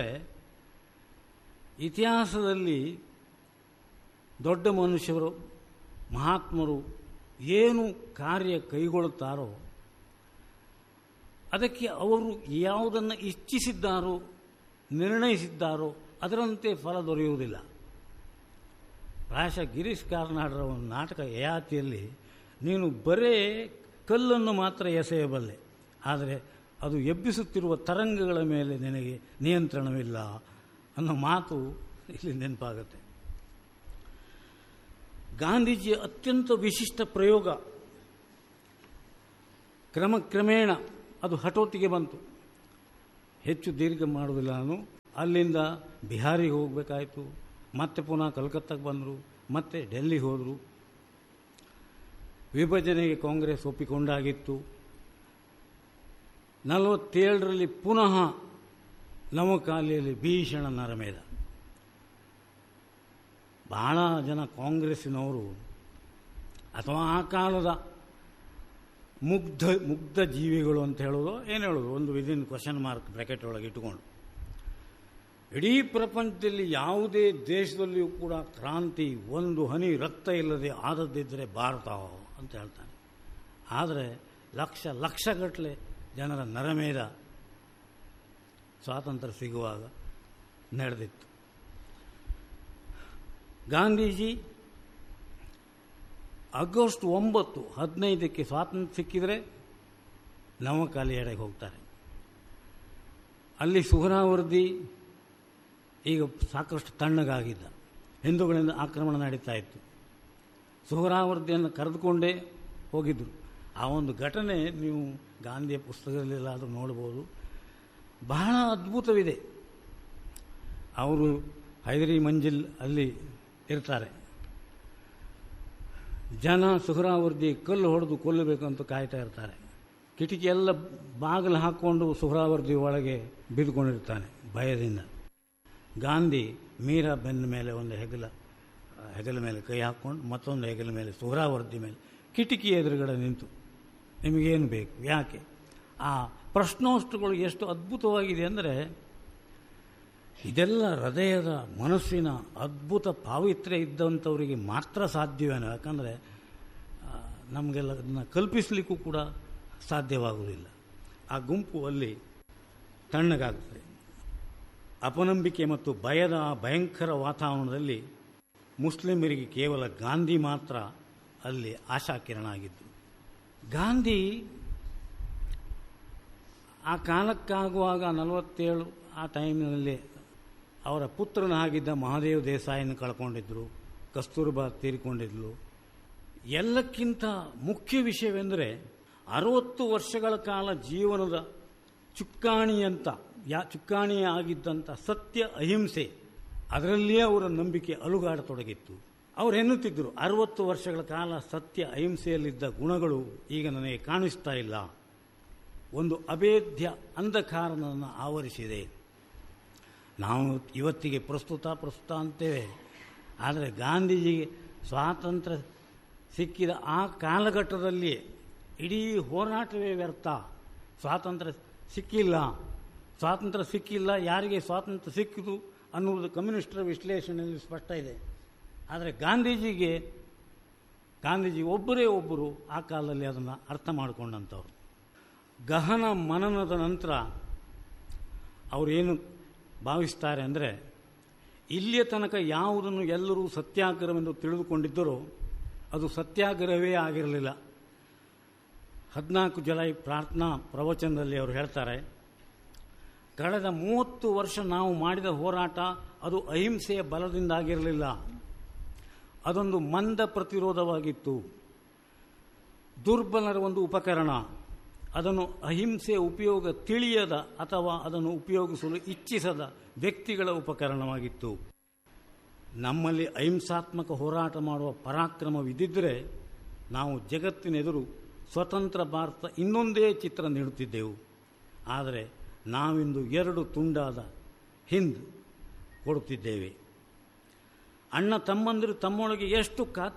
ಇತಿಹಾಸದಲ್ಲಿ ದೊಡ್ಡ ಮನುಷ್ಯರು ಮಹಾತ್ಮರು ಏನು ಕಾರ್ಯ ಕೈಗೊಳ್ಳುತ್ತಾರೋ ಅದಕ್ಕೆ ಅವರು ಯಾವುದನ್ನು ಇಚ್ಛಿಸಿದ್ದಾರೋ ನಿರ್ಣಯಿಸಿದ್ದಾರೋ ಅದರಂತೆ ಫಲ ದೊರೆಯುವುದಿಲ್ಲ ಪ್ರಾಯಶಃ ಗಿರೀಶ್ ಕಾರ್ನಾಡರ ಒಂದು ನಾಟಕ ಯಯಾತಿಯಲ್ಲಿ ನೀನು ಬರೇ ಕಲ್ಲನ್ನು ಮಾತ್ರ ಎಸೆಯಬಲ್ಲೆ ಆದರೆ ಅದು ಎಬ್ಬಿಸುತ್ತಿರುವ ತರಂಗಗಳ ಮೇಲೆ ನಿನಗೆ ನಿಯಂತ್ರಣವಿಲ್ಲ ಅನ್ನೋ ಮಾತು ಇಲ್ಲಿ ನೆನಪಾಗುತ್ತೆ ಗಾಂಧೀಜಿಯ ಅತ್ಯಂತ ವಿಶಿಷ್ಟ ಪ್ರಯೋಗ ಕ್ರಮಕ್ರಮೇಣ ಅದು ಹಠೋಟಿಗೆ ಬಂತು ಹೆಚ್ಚು ದೀರ್ಘ ಮಾಡುವುದಿಲ್ಲ ನಾನು ಅಲ್ಲಿಂದ ಬಿಹಾರಿಗೆ ಹೋಗಬೇಕಾಯಿತು ಮತ್ತೆ ಪುನಃ ಕಲ್ಕತ್ತಾಗೆ ಬಂದರು ಮತ್ತೆ ಡೆಲ್ಲಿಗೆ ಹೋದರು ವಿಭಜನೆಗೆ ಕಾಂಗ್ರೆಸ್ ಒಪ್ಪಿಕೊಂಡಾಗಿತ್ತು ನಲವತ್ತೇಳರಲ್ಲಿ ಪುನಃ ನವಕಾಲಿಯಲ್ಲಿ ಭೀಷಣ ನರಮೇಧ ಬಹಳ ಜನ ಕಾಂಗ್ರೆಸ್ಸಿನವರು ಅಥವಾ ಆ ಕಾಲದ ಮುಗ್ಧ ಮುಗ್ಧ ಜೀವಿಗಳು ಅಂತ ಹೇಳೋದು ಏನು ಹೇಳೋದು ಒಂದು ವಿದಿನ್ ಕ್ವಶನ್ ಮಾರ್ಕ್ ಬ್ರ್ಯಾಕೆಟ್ ಒಳಗೆ ಇಟ್ಟುಕೊಂಡು ಇಡೀ ಪ್ರಪಂಚದಲ್ಲಿ ಯಾವುದೇ ದೇಶದಲ್ಲಿಯೂ ಕೂಡ ಕ್ರಾಂತಿ ಒಂದು ಹನಿ ರಕ್ತ ಇಲ್ಲದೆ ಆದದ್ದಿದ್ದರೆ ಭಾರತ ಅಂತ ಹೇಳ್ತಾನೆ ಆದರೆ ಲಕ್ಷ ಲಕ್ಷಗಟ್ಟಲೆ ಜನರ ನರಮೇಧ ಸ್ವಾತಂತ್ರ್ಯ ಸಿಗುವಾಗ ನಡೆದಿತ್ತು ಗಾಂಧೀಜಿ ಆಗಸ್ಟ್ ಒಂಬತ್ತು ಹದಿನೈದಕ್ಕೆ ಸ್ವಾತಂತ್ರ್ಯ ಸಿಕ್ಕಿದರೆ ನವಕಾಲಿ ಎಡೆಗೆ ಹೋಗ್ತಾರೆ ಅಲ್ಲಿ ಸುಹರಾವರ್ದಿ ಈಗ ಸಾಕಷ್ಟು ತಣ್ಣಗಾಗಿದ್ದ ಹಿಂದೂಗಳಿಂದ ಆಕ್ರಮಣ ನಡೀತಾ ಇತ್ತು ಸುಹರಾವರ್ದಿಯನ್ನು ಕರೆದುಕೊಂಡೇ ಹೋಗಿದ್ದರು ಆ ಒಂದು ಘಟನೆ ನೀವು ಗಾಂಧಿಯ ಪುಸ್ತಕದಲ್ಲೆಲ್ಲಾದರೂ ನೋಡ್ಬೋದು ಬಹಳ ಅದ್ಭುತವಿದೆ ಅವರು ಹೈದರಿ ಮಂಜಿಲ್ ಅಲ್ಲಿ ಇರ್ತಾರೆ ಜನ ಸುಹರಾವರ್ದಿ ಕಲ್ಲು ಹೊಡೆದು ಕೊಲ್ಲಬೇಕಂತ ಕಾಯ್ತಾ ಇರ್ತಾರೆ ಕಿಟಕಿ ಎಲ್ಲ ಬಾಗಿಲು ಹಾಕ್ಕೊಂಡು ಸುಹರಾವರ್ದಿ ಒಳಗೆ ಬಿದ್ದುಕೊಂಡಿರ್ತಾನೆ ಭಯದಿಂದ ಗಾಂಧಿ ಮೀರಾ ಬೆನ್ನ ಮೇಲೆ ಒಂದು ಹೆಗಲ ಹೆಗಲ ಮೇಲೆ ಕೈ ಹಾಕ್ಕೊಂಡು ಮತ್ತೊಂದು ಹೆಗಲ ಮೇಲೆ ಸುಹರಾವರ್ದಿ ಮೇಲೆ ಕಿಟಕಿ ಎದುರುಗಡೆ ನಿಂತು ನಿಮಗೇನು ಬೇಕು ಯಾಕೆ ಆ ಪ್ರಶ್ನೋಷ್ಟಗಳು ಎಷ್ಟು ಅದ್ಭುತವಾಗಿದೆ ಅಂದರೆ ಇದೆಲ್ಲ ಹೃದಯದ ಮನಸ್ಸಿನ ಅದ್ಭುತ ಪಾವಿತ್ರ್ಯ ಇದ್ದಂಥವರಿಗೆ ಮಾತ್ರ ಸಾಧ್ಯವೇನೋ ಯಾಕಂದರೆ ನಮಗೆಲ್ಲ ಅದನ್ನು ಕಲ್ಪಿಸಲಿಕ್ಕೂ ಕೂಡ ಸಾಧ್ಯವಾಗುವುದಿಲ್ಲ ಆ ಗುಂಪು ಅಲ್ಲಿ ತಣ್ಣಗಾಗ್ತದೆ ಅಪನಂಬಿಕೆ ಮತ್ತು ಭಯದ ಆ ಭಯಂಕರ ವಾತಾವರಣದಲ್ಲಿ ಮುಸ್ಲಿಮರಿಗೆ ಕೇವಲ ಗಾಂಧಿ ಮಾತ್ರ ಅಲ್ಲಿ ಆಶಾಕಿರಣ ಆಗಿದ್ದು ಗಾಂಧಿ ಆ ಕಾಲಕ್ಕಾಗುವಾಗ ನಲವತ್ತೇಳು ಆ ಟೈಮಿನಲ್ಲಿ ಅವರ ಪುತ್ರನ ಆಗಿದ್ದ ಮಹಾದೇವ್ ದೇಸಾಯಿನ ಕಳ್ಕೊಂಡಿದ್ರು ಕಸ್ತೂರ್ಬಾ ತೀರಿಕೊಂಡಿದ್ಲು ಎಲ್ಲಕ್ಕಿಂತ ಮುಖ್ಯ ವಿಷಯವೆಂದರೆ ಅರವತ್ತು ವರ್ಷಗಳ ಕಾಲ ಜೀವನದ ಚುಕ್ಕಾಣಿಯಂತ ಯಾ ಚುಕ್ಕಾಣಿಯೇ ಆಗಿದ್ದಂಥ ಸತ್ಯ ಅಹಿಂಸೆ ಅದರಲ್ಲಿಯೇ ಅವರ ನಂಬಿಕೆ ಅಲುಗಾಡತೊಡಗಿತ್ತು ಅವರು ಎನ್ನುತ್ತಿದ್ದರು ಅರವತ್ತು ವರ್ಷಗಳ ಕಾಲ ಸತ್ಯ ಅಹಿಂಸೆಯಲ್ಲಿದ್ದ ಗುಣಗಳು ಈಗ ನನಗೆ ಕಾಣಿಸ್ತಾ ಇಲ್ಲ ಒಂದು ಅಭೇದ್ಯ ಅಂಧಕಾರ ನನ್ನನ್ನು ಆವರಿಸಿದೆ ನಾವು ಇವತ್ತಿಗೆ ಪ್ರಸ್ತುತ ಪ್ರಸ್ತುತ ಅಂತೇವೆ ಆದರೆ ಗಾಂಧೀಜಿಗೆ ಸ್ವಾತಂತ್ರ್ಯ ಸಿಕ್ಕಿದ ಆ ಕಾಲಘಟ್ಟದಲ್ಲಿಯೇ ಇಡೀ ಹೋರಾಟವೇ ವ್ಯರ್ಥ ಸ್ವಾತಂತ್ರ್ಯ ಸಿಕ್ಕಿಲ್ಲ ಸ್ವಾತಂತ್ರ್ಯ ಸಿಕ್ಕಿಲ್ಲ ಯಾರಿಗೆ ಸ್ವಾತಂತ್ರ್ಯ ಸಿಕ್ಕಿತು ಅನ್ನುವುದು ಕಮ್ಯುನಿಸ್ಟರ ವಿಶ್ಲೇಷಣೆಯಲ್ಲಿ ಸ್ಪಷ್ಟ ಇದೆ ಆದರೆ ಗಾಂಧೀಜಿಗೆ ಗಾಂಧೀಜಿ ಒಬ್ಬರೇ ಒಬ್ಬರು ಆ ಕಾಲದಲ್ಲಿ ಅದನ್ನು ಅರ್ಥ ಮಾಡಿಕೊಂಡಂಥವ್ರು ಗಹನ ಮನನದ ನಂತರ ಅವರೇನು ಭಾವಿಸ್ತಾರೆ ಅಂದರೆ ಇಲ್ಲಿಯ ತನಕ ಯಾವುದನ್ನು ಎಲ್ಲರೂ ಸತ್ಯಾಗ್ರಹವೆಂದು ತಿಳಿದುಕೊಂಡಿದ್ದರೋ ಅದು ಸತ್ಯಾಗ್ರಹವೇ ಆಗಿರಲಿಲ್ಲ ಹದಿನಾಲ್ಕು ಜುಲೈ ಪ್ರಾರ್ಥನಾ ಪ್ರವಚನದಲ್ಲಿ ಅವರು ಹೇಳ್ತಾರೆ ಕಳೆದ ಮೂವತ್ತು ವರ್ಷ ನಾವು ಮಾಡಿದ ಹೋರಾಟ ಅದು ಅಹಿಂಸೆಯ ಬಲದಿಂದಾಗಿರಲಿಲ್ಲ ಅದೊಂದು ಮಂದ ಪ್ರತಿರೋಧವಾಗಿತ್ತು ದುರ್ಬಲರ ಒಂದು ಉಪಕರಣ ಅದನ್ನು ಅಹಿಂಸೆಯ ಉಪಯೋಗ ತಿಳಿಯದ ಅಥವಾ ಅದನ್ನು ಉಪಯೋಗಿಸಲು ಇಚ್ಛಿಸದ ವ್ಯಕ್ತಿಗಳ ಉಪಕರಣವಾಗಿತ್ತು ನಮ್ಮಲ್ಲಿ ಅಹಿಂಸಾತ್ಮಕ ಹೋರಾಟ ಮಾಡುವ ಪರಾಕ್ರಮವಿದ್ದಿದ್ದರೆ ನಾವು ಜಗತ್ತಿನೆದುರು ಸ್ವತಂತ್ರ ಭಾರತ ಇನ್ನೊಂದೇ ಚಿತ್ರ ನೀಡುತ್ತಿದ್ದೆವು ಆದರೆ ನಾವಿಂದು ಎರಡು ತುಂಡಾದ ಹಿಂದ್ ಕೊಡುತ್ತಿದ್ದೇವೆ ಅಣ್ಣ ತಮ್ಮಂದಿರು ತಮ್ಮೊಳಗೆ ಎಷ್ಟು ಕಾ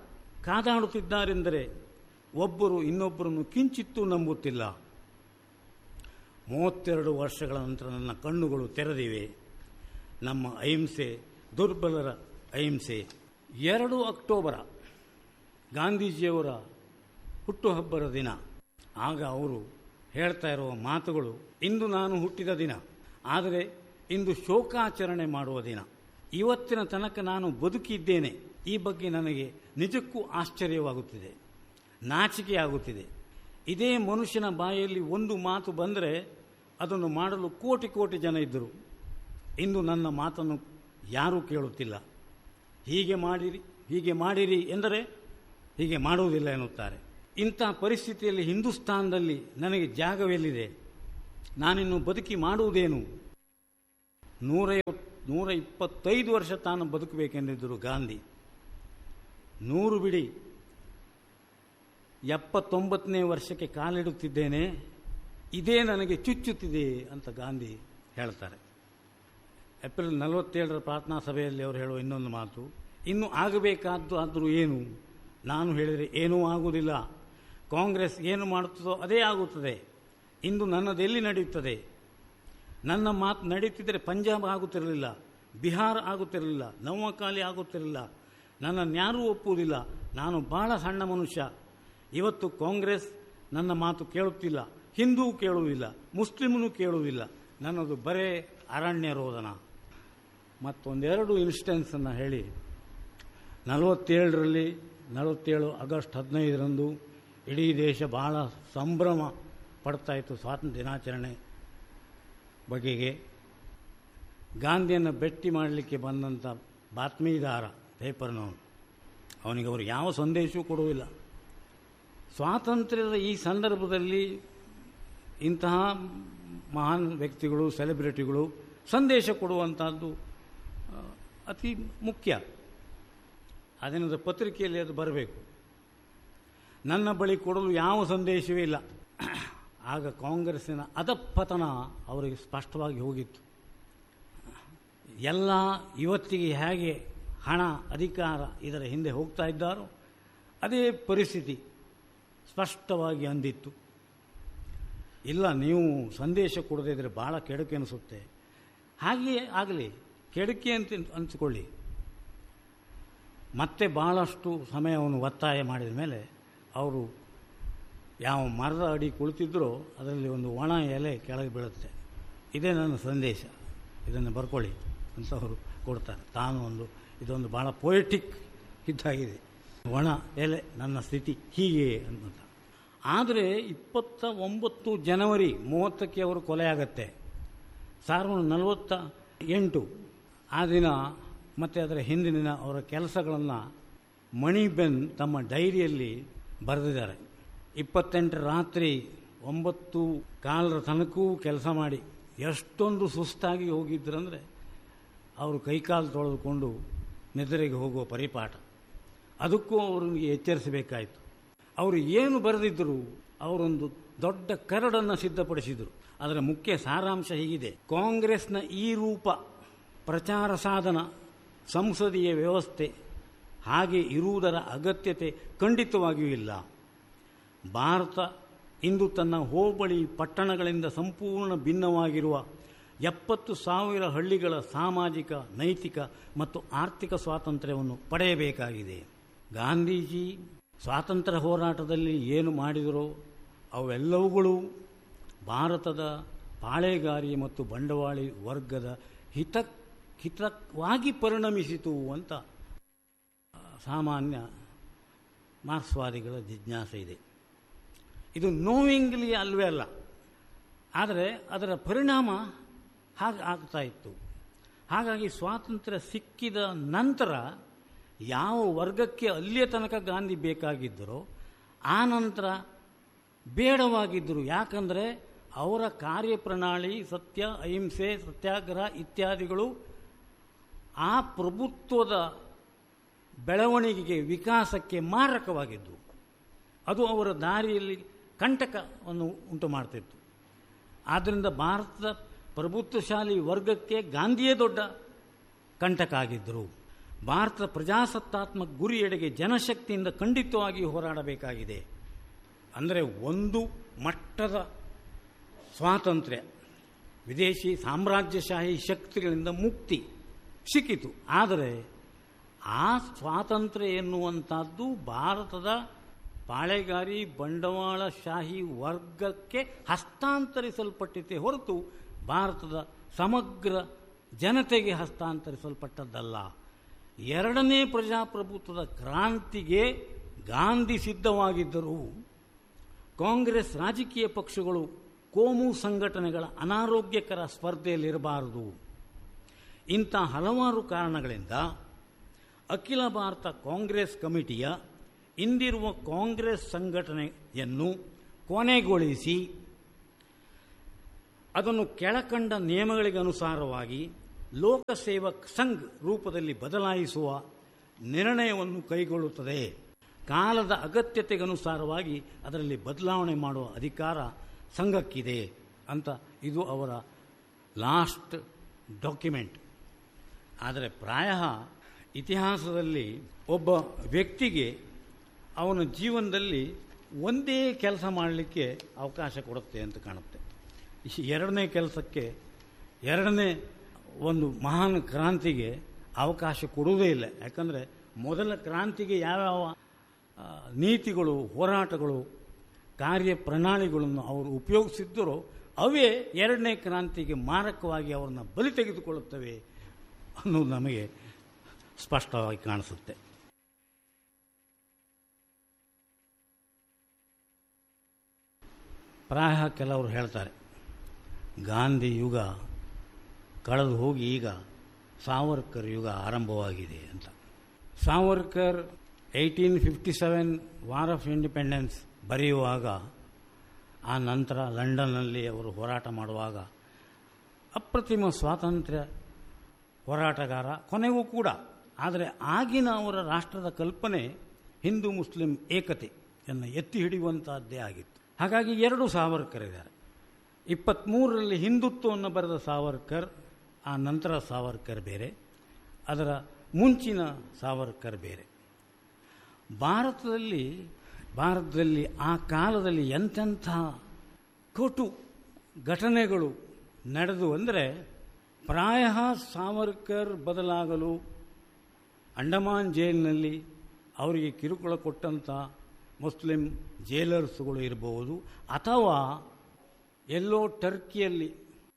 ಕಾದಾಡುತ್ತಿದ್ದಾರೆಂದರೆ ಒಬ್ಬರು ಇನ್ನೊಬ್ಬರನ್ನು ಕಿಂಚಿತ್ತೂ ನಂಬುತ್ತಿಲ್ಲ ಮೂವತ್ತೆರಡು ವರ್ಷಗಳ ನಂತರ ನನ್ನ ಕಣ್ಣುಗಳು ತೆರೆದಿವೆ ನಮ್ಮ ಅಹಿಂಸೆ ದುರ್ಬಲರ ಅಹಿಂಸೆ ಎರಡು ಅಕ್ಟೋಬರ ಗಾಂಧೀಜಿಯವರ ಹುಟ್ಟುಹಬ್ಬದ ದಿನ ಆಗ ಅವರು ಹೇಳ್ತಾ ಇರುವ ಮಾತುಗಳು ಇಂದು ನಾನು ಹುಟ್ಟಿದ ದಿನ ಆದರೆ ಇಂದು ಶೋಕಾಚರಣೆ ಮಾಡುವ ದಿನ ಇವತ್ತಿನ ತನಕ ನಾನು ಬದುಕಿದ್ದೇನೆ ಈ ಬಗ್ಗೆ ನನಗೆ ನಿಜಕ್ಕೂ ಆಶ್ಚರ್ಯವಾಗುತ್ತಿದೆ ನಾಚಿಕೆಯಾಗುತ್ತಿದೆ ಇದೇ ಮನುಷ್ಯನ ಬಾಯಲ್ಲಿ ಒಂದು ಮಾತು ಬಂದರೆ ಅದನ್ನು ಮಾಡಲು ಕೋಟಿ ಕೋಟಿ ಜನ ಇದ್ದರು ಇಂದು ನನ್ನ ಮಾತನ್ನು ಯಾರೂ ಕೇಳುತ್ತಿಲ್ಲ ಹೀಗೆ ಮಾಡಿರಿ ಹೀಗೆ ಮಾಡಿರಿ ಎಂದರೆ ಹೀಗೆ ಮಾಡುವುದಿಲ್ಲ ಎನ್ನುತ್ತಾರೆ ಇಂಥ ಪರಿಸ್ಥಿತಿಯಲ್ಲಿ ಹಿಂದೂಸ್ತಾನದಲ್ಲಿ ನನಗೆ ಜಾಗವೆಲ್ಲಿದೆ ನಾನಿನ್ನು ಬದುಕಿ ಮಾಡುವುದೇನು ನೂರೈವತ್ತು ನೂರ ಇಪ್ಪತ್ತೈದು ವರ್ಷ ತಾನು ಬದುಕಬೇಕೆಂದಿದ್ದರು ಗಾಂಧಿ ನೂರು ಬಿಡಿ ಎಪ್ಪತ್ತೊಂಬತ್ತನೇ ವರ್ಷಕ್ಕೆ ಕಾಲಿಡುತ್ತಿದ್ದೇನೆ ಇದೇ ನನಗೆ ಚುಚ್ಚುತ್ತಿದೆ ಅಂತ ಗಾಂಧಿ ಹೇಳ್ತಾರೆ ಏಪ್ರಿಲ್ ನಲವತ್ತೇಳರ ಪ್ರಾರ್ಥನಾ ಸಭೆಯಲ್ಲಿ ಅವರು ಹೇಳುವ ಇನ್ನೊಂದು ಮಾತು ಇನ್ನು ಆಗಬೇಕಾದ್ದು ಆದರೂ ಏನು ನಾನು ಹೇಳಿದರೆ ಏನೂ ಆಗುವುದಿಲ್ಲ ಕಾಂಗ್ರೆಸ್ ಏನು ಮಾಡುತ್ತದೋ ಅದೇ ಆಗುತ್ತದೆ ಇಂದು ನನ್ನದೆಲ್ಲಿ ನಡೆಯುತ್ತದೆ ನನ್ನ ಮಾತು ನಡೀತಿದ್ದರೆ ಪಂಜಾಬ್ ಆಗುತ್ತಿರಲಿಲ್ಲ ಬಿಹಾರ ಆಗುತ್ತಿರಲಿಲ್ಲ ನವಕಾಲಿ ಆಗುತ್ತಿರಲಿಲ್ಲ ನನ್ನನ್ನು ಯಾರೂ ಒಪ್ಪುವುದಿಲ್ಲ ನಾನು ಬಹಳ ಸಣ್ಣ ಮನುಷ್ಯ ಇವತ್ತು ಕಾಂಗ್ರೆಸ್ ನನ್ನ ಮಾತು ಕೇಳುತ್ತಿಲ್ಲ ಹಿಂದೂ ಕೇಳುವುದಿಲ್ಲ ಮುಸ್ಲಿಮನು ಕೇಳುವುದಿಲ್ಲ ನನ್ನದು ಬರೇ ಅರಣ್ಯ ರೋದನ ಮತ್ತೊಂದೆರಡು ಇನ್ಸ್ಟೆನ್ಸನ್ನು ಹೇಳಿ ನಲವತ್ತೇಳರಲ್ಲಿ ನಲವತ್ತೇಳು ಆಗಸ್ಟ್ ಹದಿನೈದರಂದು ಇಡೀ ದೇಶ ಬಹಳ ಸಂಭ್ರಮ ಪಡ್ತಾ ಇತ್ತು ಸ್ವಾತಂತ್ರ್ಯ ದಿನಾಚರಣೆ ಬಗೆಗೆ ಗಾಂಧಿಯನ್ನು ಭೇಟಿ ಮಾಡಲಿಕ್ಕೆ ಬಂದಂಥ ಬಾತ್ಮೀದಾರ ಪೇಪರ್ನವನು ಅವನಿಗೆ ಅವರು ಯಾವ ಸಂದೇಶವೂ ಕೊಡುವುದಿಲ್ಲ ಸ್ವಾತಂತ್ರ್ಯದ ಈ ಸಂದರ್ಭದಲ್ಲಿ ಇಂತಹ ಮಹಾನ್ ವ್ಯಕ್ತಿಗಳು ಸೆಲೆಬ್ರಿಟಿಗಳು ಸಂದೇಶ ಕೊಡುವಂಥದ್ದು ಆ, ಅತಿ ಮುಖ್ಯ ಅದೇನದ ಪತ್ರಿಕೆಯಲ್ಲಿ ಅದು ಬರಬೇಕು ನನ್ನ ಬಳಿ ಕೊಡಲು ಯಾವ ಸಂದೇಶವೇ ಇಲ್ಲ ಆಗ ಕಾಂಗ್ರೆಸ್ಸಿನ ಅಧಪತನ ಅವರಿಗೆ ಸ್ಪಷ್ಟವಾಗಿ ಹೋಗಿತ್ತು ಎಲ್ಲ ಇವತ್ತಿಗೆ ಹೇಗೆ ಹಣ ಅಧಿಕಾರ ಇದರ ಹಿಂದೆ ಹೋಗ್ತಾ ಇದ್ದಾರೋ ಅದೇ ಪರಿಸ್ಥಿತಿ ಸ್ಪಷ್ಟವಾಗಿ ಅಂದಿತ್ತು ಇಲ್ಲ ನೀವು ಸಂದೇಶ ಕೊಡದೇ ಇದ್ರೆ ಭಾಳ ಕೆಡುಕೆ ಅನಿಸುತ್ತೆ ಹಾಗೆಯೇ ಆಗಲಿ ಕೆಡುಕೆ ಅಂತ ಅನಿಸ್ಕೊಳ್ಳಿ ಮತ್ತೆ ಭಾಳಷ್ಟು ಸಮಯವನ್ನು ಒತ್ತಾಯ ಮಾಡಿದ ಮೇಲೆ ಅವರು ಯಾವ ಮರದ ಅಡಿ ಕುಳಿತಿದ್ರೋ ಅದರಲ್ಲಿ ಒಂದು ಒಣ ಎಲೆ ಕೆಳಗೆ ಬೀಳುತ್ತೆ ಇದೇ ನನ್ನ ಸಂದೇಶ ಇದನ್ನು ಬರ್ಕೊಳ್ಳಿ ಅಂತ ಅವರು ಕೊಡ್ತಾರೆ ತಾನು ಒಂದು ಇದೊಂದು ಭಾಳ ಪೊಯಿಟಿಕ್ ಇದ್ದಾಗಿದೆ ಒಣ ಎಲೆ ನನ್ನ ಸ್ಥಿತಿ ಹೀಗೆ ಅಂತ ಆದರೆ ಇಪ್ಪತ್ತ ಒಂಬತ್ತು ಜನವರಿ ಮೂವತ್ತಕ್ಕೆ ಅವರು ಕೊಲೆಯಾಗತ್ತೆ ಸಾವಿರದ ನಲವತ್ತ ಎಂಟು ಆ ದಿನ ಮತ್ತು ಅದರ ಹಿಂದಿನ ದಿನ ಅವರ ಕೆಲಸಗಳನ್ನು ಮಣಿಬೆನ್ ತಮ್ಮ ಡೈರಿಯಲ್ಲಿ ಬರೆದಿದ್ದಾರೆ ಇಪ್ಪತ್ತೆಂಟರ ರಾತ್ರಿ ಒಂಬತ್ತು ಕಾಲರ ತನಕೂ ಕೆಲಸ ಮಾಡಿ ಎಷ್ಟೊಂದು ಸುಸ್ತಾಗಿ ಹೋಗಿದ್ದರಂದರೆ ಅವರು ಕೈಕಾಲು ತೊಳೆದುಕೊಂಡು ನಿದ್ರೆಗೆ ಹೋಗುವ ಪರಿಪಾಠ ಅದಕ್ಕೂ ಅವರಿಗೆ ಎಚ್ಚರಿಸಬೇಕಾಯಿತು ಅವರು ಏನು ಬರೆದಿದ್ದರು ಅವರೊಂದು ದೊಡ್ಡ ಕರಡನ್ನು ಸಿದ್ಧಪಡಿಸಿದರು ಅದರ ಮುಖ್ಯ ಸಾರಾಂಶ ಹೀಗಿದೆ ಕಾಂಗ್ರೆಸ್ನ ಈ ರೂಪ ಪ್ರಚಾರ ಸಾಧನ ಸಂಸದೀಯ ವ್ಯವಸ್ಥೆ ಹಾಗೆ ಇರುವುದರ ಅಗತ್ಯತೆ ಖಂಡಿತವಾಗಿಯೂ ಇಲ್ಲ ಭಾರತ ಇಂದು ತನ್ನ ಹೋಬಳಿ ಪಟ್ಟಣಗಳಿಂದ ಸಂಪೂರ್ಣ ಭಿನ್ನವಾಗಿರುವ ಎಪ್ಪತ್ತು ಸಾವಿರ ಹಳ್ಳಿಗಳ ಸಾಮಾಜಿಕ ನೈತಿಕ ಮತ್ತು ಆರ್ಥಿಕ ಸ್ವಾತಂತ್ರ್ಯವನ್ನು ಪಡೆಯಬೇಕಾಗಿದೆ ಗಾಂಧೀಜಿ ಸ್ವಾತಂತ್ರ್ಯ ಹೋರಾಟದಲ್ಲಿ ಏನು ಮಾಡಿದರೋ ಅವೆಲ್ಲವುಗಳು ಭಾರತದ ಪಾಳೆಗಾರಿ ಮತ್ತು ಬಂಡವಾಳಿ ವರ್ಗದ ಹಿತ ಹಿತವಾಗಿ ಪರಿಣಮಿಸಿತು ಅಂತ ಸಾಮಾನ್ಯ ಮಾರ್ಕ್ಸ್ವಾದಿಗಳ ಜಿಜ್ಞಾಸೆ ಇದೆ ಇದು ನೋವಿಂಗ್ಲಿ ಅಲ್ವೇ ಅಲ್ಲ ಆದರೆ ಅದರ ಪರಿಣಾಮ ಹಾಗೆ ಆಗ್ತಾ ಇತ್ತು ಹಾಗಾಗಿ ಸ್ವಾತಂತ್ರ್ಯ ಸಿಕ್ಕಿದ ನಂತರ ಯಾವ ವರ್ಗಕ್ಕೆ ಅಲ್ಲಿಯ ತನಕ ಗಾಂಧಿ ಬೇಕಾಗಿದ್ದರೋ ಆ ನಂತರ ಬೇಡವಾಗಿದ್ದರು ಯಾಕಂದರೆ ಅವರ ಕಾರ್ಯಪ್ರಣಾಳಿ ಸತ್ಯ ಅಹಿಂಸೆ ಸತ್ಯಾಗ್ರಹ ಇತ್ಯಾದಿಗಳು ಆ ಪ್ರಭುತ್ವದ ಬೆಳವಣಿಗೆಗೆ ವಿಕಾಸಕ್ಕೆ ಮಾರಕವಾಗಿದ್ದು ಅದು ಅವರ ದಾರಿಯಲ್ಲಿ ಕಂಟಕವನ್ನು ಉಂಟು ಮಾಡ್ತಿತ್ತು ಆದ್ದರಿಂದ ಭಾರತದ ಪ್ರಭುತ್ವಶಾಲಿ ವರ್ಗಕ್ಕೆ ಗಾಂಧಿಯೇ ದೊಡ್ಡ ಕಂಟಕ ಆಗಿದ್ದರು ಭಾರತದ ಪ್ರಜಾಸತ್ತಾತ್ಮಕ ಗುರಿಯೆಡೆಗೆ ಜನಶಕ್ತಿಯಿಂದ ಖಂಡಿತವಾಗಿ ಹೋರಾಡಬೇಕಾಗಿದೆ ಅಂದರೆ ಒಂದು ಮಟ್ಟದ ಸ್ವಾತಂತ್ರ್ಯ ವಿದೇಶಿ ಸಾಮ್ರಾಜ್ಯಶಾಹಿ ಶಕ್ತಿಗಳಿಂದ ಮುಕ್ತಿ ಸಿಕ್ಕಿತು ಆದರೆ ಆ ಸ್ವಾತಂತ್ರ್ಯ ಎನ್ನುವಂಥದ್ದು ಭಾರತದ ಪಾಳೆಗಾರಿ ಬಂಡವಾಳಶಾಹಿ ವರ್ಗಕ್ಕೆ ಹಸ್ತಾಂತರಿಸಲ್ಪಟ್ಟಿತೆ ಹೊರತು ಭಾರತದ ಸಮಗ್ರ ಜನತೆಗೆ ಹಸ್ತಾಂತರಿಸಲ್ಪಟ್ಟದ್ದಲ್ಲ ಎರಡನೇ ಪ್ರಜಾಪ್ರಭುತ್ವದ ಕ್ರಾಂತಿಗೆ ಗಾಂಧಿ ಸಿದ್ಧವಾಗಿದ್ದರು ಕಾಂಗ್ರೆಸ್ ರಾಜಕೀಯ ಪಕ್ಷಗಳು ಕೋಮು ಸಂಘಟನೆಗಳ ಅನಾರೋಗ್ಯಕರ ಸ್ಪರ್ಧೆಯಲ್ಲಿರಬಾರದು ಇಂಥ ಹಲವಾರು ಕಾರಣಗಳಿಂದ ಅಖಿಲ ಭಾರತ ಕಾಂಗ್ರೆಸ್ ಕಮಿಟಿಯ ಇಂದಿರುವ ಕಾಂಗ್ರೆಸ್ ಸಂಘಟನೆಯನ್ನು ಕೊನೆಗೊಳಿಸಿ ಅದನ್ನು ಕೆಳಕಂಡ ನಿಯಮಗಳಿಗೆ ಅನುಸಾರವಾಗಿ ಲೋಕಸೇವಕ್ ಸಂಘ್ ರೂಪದಲ್ಲಿ ಬದಲಾಯಿಸುವ ನಿರ್ಣಯವನ್ನು ಕೈಗೊಳ್ಳುತ್ತದೆ ಕಾಲದ ಅಗತ್ಯತೆಗನುಸಾರವಾಗಿ ಅದರಲ್ಲಿ ಬದಲಾವಣೆ ಮಾಡುವ ಅಧಿಕಾರ ಸಂಘಕ್ಕಿದೆ ಅಂತ ಇದು ಅವರ ಲಾಸ್ಟ್ ಡಾಕ್ಯುಮೆಂಟ್ ಆದರೆ ಪ್ರಾಯ ಇತಿಹಾಸದಲ್ಲಿ ಒಬ್ಬ ವ್ಯಕ್ತಿಗೆ ಅವನ ಜೀವನದಲ್ಲಿ ಒಂದೇ ಕೆಲಸ ಮಾಡಲಿಕ್ಕೆ ಅವಕಾಶ ಕೊಡುತ್ತೆ ಅಂತ ಕಾಣುತ್ತೆ ಈ ಎರಡನೇ ಕೆಲಸಕ್ಕೆ ಎರಡನೇ ಒಂದು ಮಹಾನ್ ಕ್ರಾಂತಿಗೆ ಅವಕಾಶ ಕೊಡುವುದೇ ಇಲ್ಲ ಯಾಕಂದರೆ ಮೊದಲ ಕ್ರಾಂತಿಗೆ ಯಾವ್ಯಾವ ಆ, ನೀತಿಗಳು ಹೋರಾಟಗಳು ಕಾರ್ಯ ಪ್ರಣಾಳಿಗಳನ್ನು ಅವರು ಉಪಯೋಗಿಸಿದ್ದರೋ ಅವೇ ಎರಡನೇ ಕ್ರಾಂತಿಗೆ ಮಾರಕವಾಗಿ ಅವರನ್ನು ಬಲಿ ತೆಗೆದುಕೊಳ್ಳುತ್ತವೆ ಅನ್ನೋದು ನಮಗೆ ಸ್ಪಷ್ಟವಾಗಿ ಕಾಣಿಸುತ್ತೆ ಪ್ರಾಯ ಕೆಲವರು ಹೇಳ್ತಾರೆ ಗಾಂಧಿ ಯುಗ ಕಳೆದು ಹೋಗಿ ಈಗ ಸಾವರ್ಕರ್ ಯುಗ ಆರಂಭವಾಗಿದೆ ಅಂತ Savarkar eighteen fifty seven war of independence ಬರೆಯುವಾಗ ಆ ನಂತರ ಲಂಡನ್ನಲ್ಲಿ ಅವರು ಹೋರಾಟ ಮಾಡುವಾಗ ಅಪ್ರತಿಮ ಸ್ವಾತಂತ್ರ್ಯ ಹೋರಾಟಗಾರ ಕೊನೆಗೂ ಕೂಡ ಆದರೆ ಆಗಿನ ಅವರ ರಾಷ್ಟ್ರದ ಕಲ್ಪನೆ ಹಿಂದೂ ಮುಸ್ಲಿಂ ಏಕತೆಯನ್ನು ಎತ್ತಿ ಹಿಡಿಯುವಂತಹದ್ದೇ ಆಗಿತ್ತು ಹಾಗಾಗಿ ಎರಡು ಸಾವರ್ಕರ್ ಇದ್ದಾರೆ ಇಪ್ಪತ್ತ್ಮೂರರಲ್ಲಿ ಹಿಂದುತ್ವವನ್ನು ಬರೆದ ಸಾವರ್ಕರ್ ಆ ನಂತರ ಸಾವರ್ಕರ್ ಬೇರೆ ಅದರ ಮುಂಚಿನ ಸಾವರ್ಕರ್ ಬೇರೆ ಭಾರತದಲ್ಲಿ ಭಾರತದಲ್ಲಿ ಆ ಕಾಲದಲ್ಲಿ ಎಂತೆಂಥ ಕಟು ಘಟನೆಗಳು ನಡೆದು ಅಂದರೆ ಪ್ರಾಯ ಸಾವರ್ಕರ್ ಬದಲಾಗಲು ಅಂಡಮಾನ್ ಜೈಲಿನಲ್ಲಿ ಅವರಿಗೆ ಕಿರುಕುಳ ಕೊಟ್ಟಂಥ ಮುಸ್ಲಿಂ ಜೈಲರ್ಸ್ಗಳು ಇರಬಹುದು ಅಥವಾ ಎಲ್ಲೋ ಟರ್ಕಿಯಲ್ಲಿ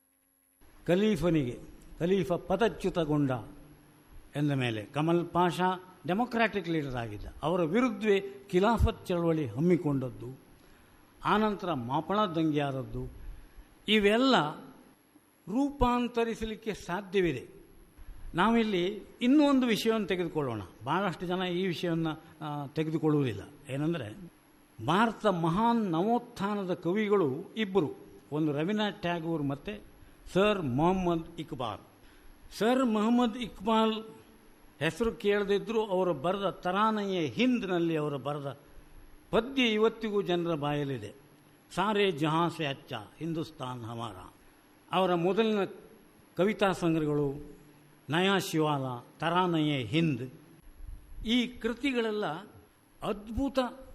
ಖಲೀಫನಿಗೆ ಖಲೀಫ ಪದಚ್ಯುತಗೊಂಡ ಎಂದ ಮೇಲೆ ಕಮಲ್ ಪಾಷಾ ಡೆಮೊಕ್ರಾಟಿಕ್ ಲೀಡರ್ ಆಗಿದ್ದ ಅವರ ವಿರುದ್ಧವೇ ಖಿಲಾಫತ್ ಚಳವಳಿ ಹಮ್ಮಿಕೊಂಡದ್ದು ಆನಂತರ ಮಾಪಳ ದಂಗೆ ಆದದ್ದು ಇವೆಲ್ಲ ರೂಪಾಂತರಿಸಲಿಕ್ಕೆ ಸಾಧ್ಯವಿದೆ ನಾವಿಲ್ಲಿ ಇನ್ನೂ ಒಂದು ವಿಷಯವನ್ನು ತೆಗೆದುಕೊಳ್ಳೋಣ ಭಾಳಷ್ಟು ಜನ ಈ ವಿಷಯವನ್ನು ಆ, ತೆಗೆದುಕೊಳ್ಳುವುದಿಲ್ಲ ಏನಂದರೆ ಭಾರತ ಮಹಾನ್ ನವೋತ್ಥಾನದ ಕವಿಗಳು ಇಬ್ಬರು ಒಂದು ರವೀನಾಥ್ ಟ್ಯಾಗೂರ್ ಮತ್ತು ಸರ್ ಮೊಹಮ್ಮದ್ ಇಕ್ಬಾಲ್ ಸರ್ ಮೊಹಮ್ಮದ್ ಇಕ್ಬಾಲ್ ಹೆಸರು ಕೇಳದಿದ್ದರೂ ಅವರು ಬರೆದ ತರಾನಯ್ಯ ಹಿಂದ್ನಲ್ಲಿ ಅವರು ಬರೆದ ಪದ್ಯ ಇವತ್ತಿಗೂ ಜನರ ಬಾಯಲ್ಲಿದೆ ಸಾರೆ ಜಹಾಂ ಸೆ ಅಚ್ಚ ಹಿಂದೂಸ್ತಾನ್ ಹಮಾರ ಅವರ ಮೊದಲಿನ ಕವಿತಾ ಸಂಗ್ರಹಗಳು ನಯಾ ಶಿವಾಲ ತರಾನಯ್ಯ ಹಿಂದ್ ಈ ಕೃತಿಗಳೆಲ್ಲ ಅದ್ಭುತ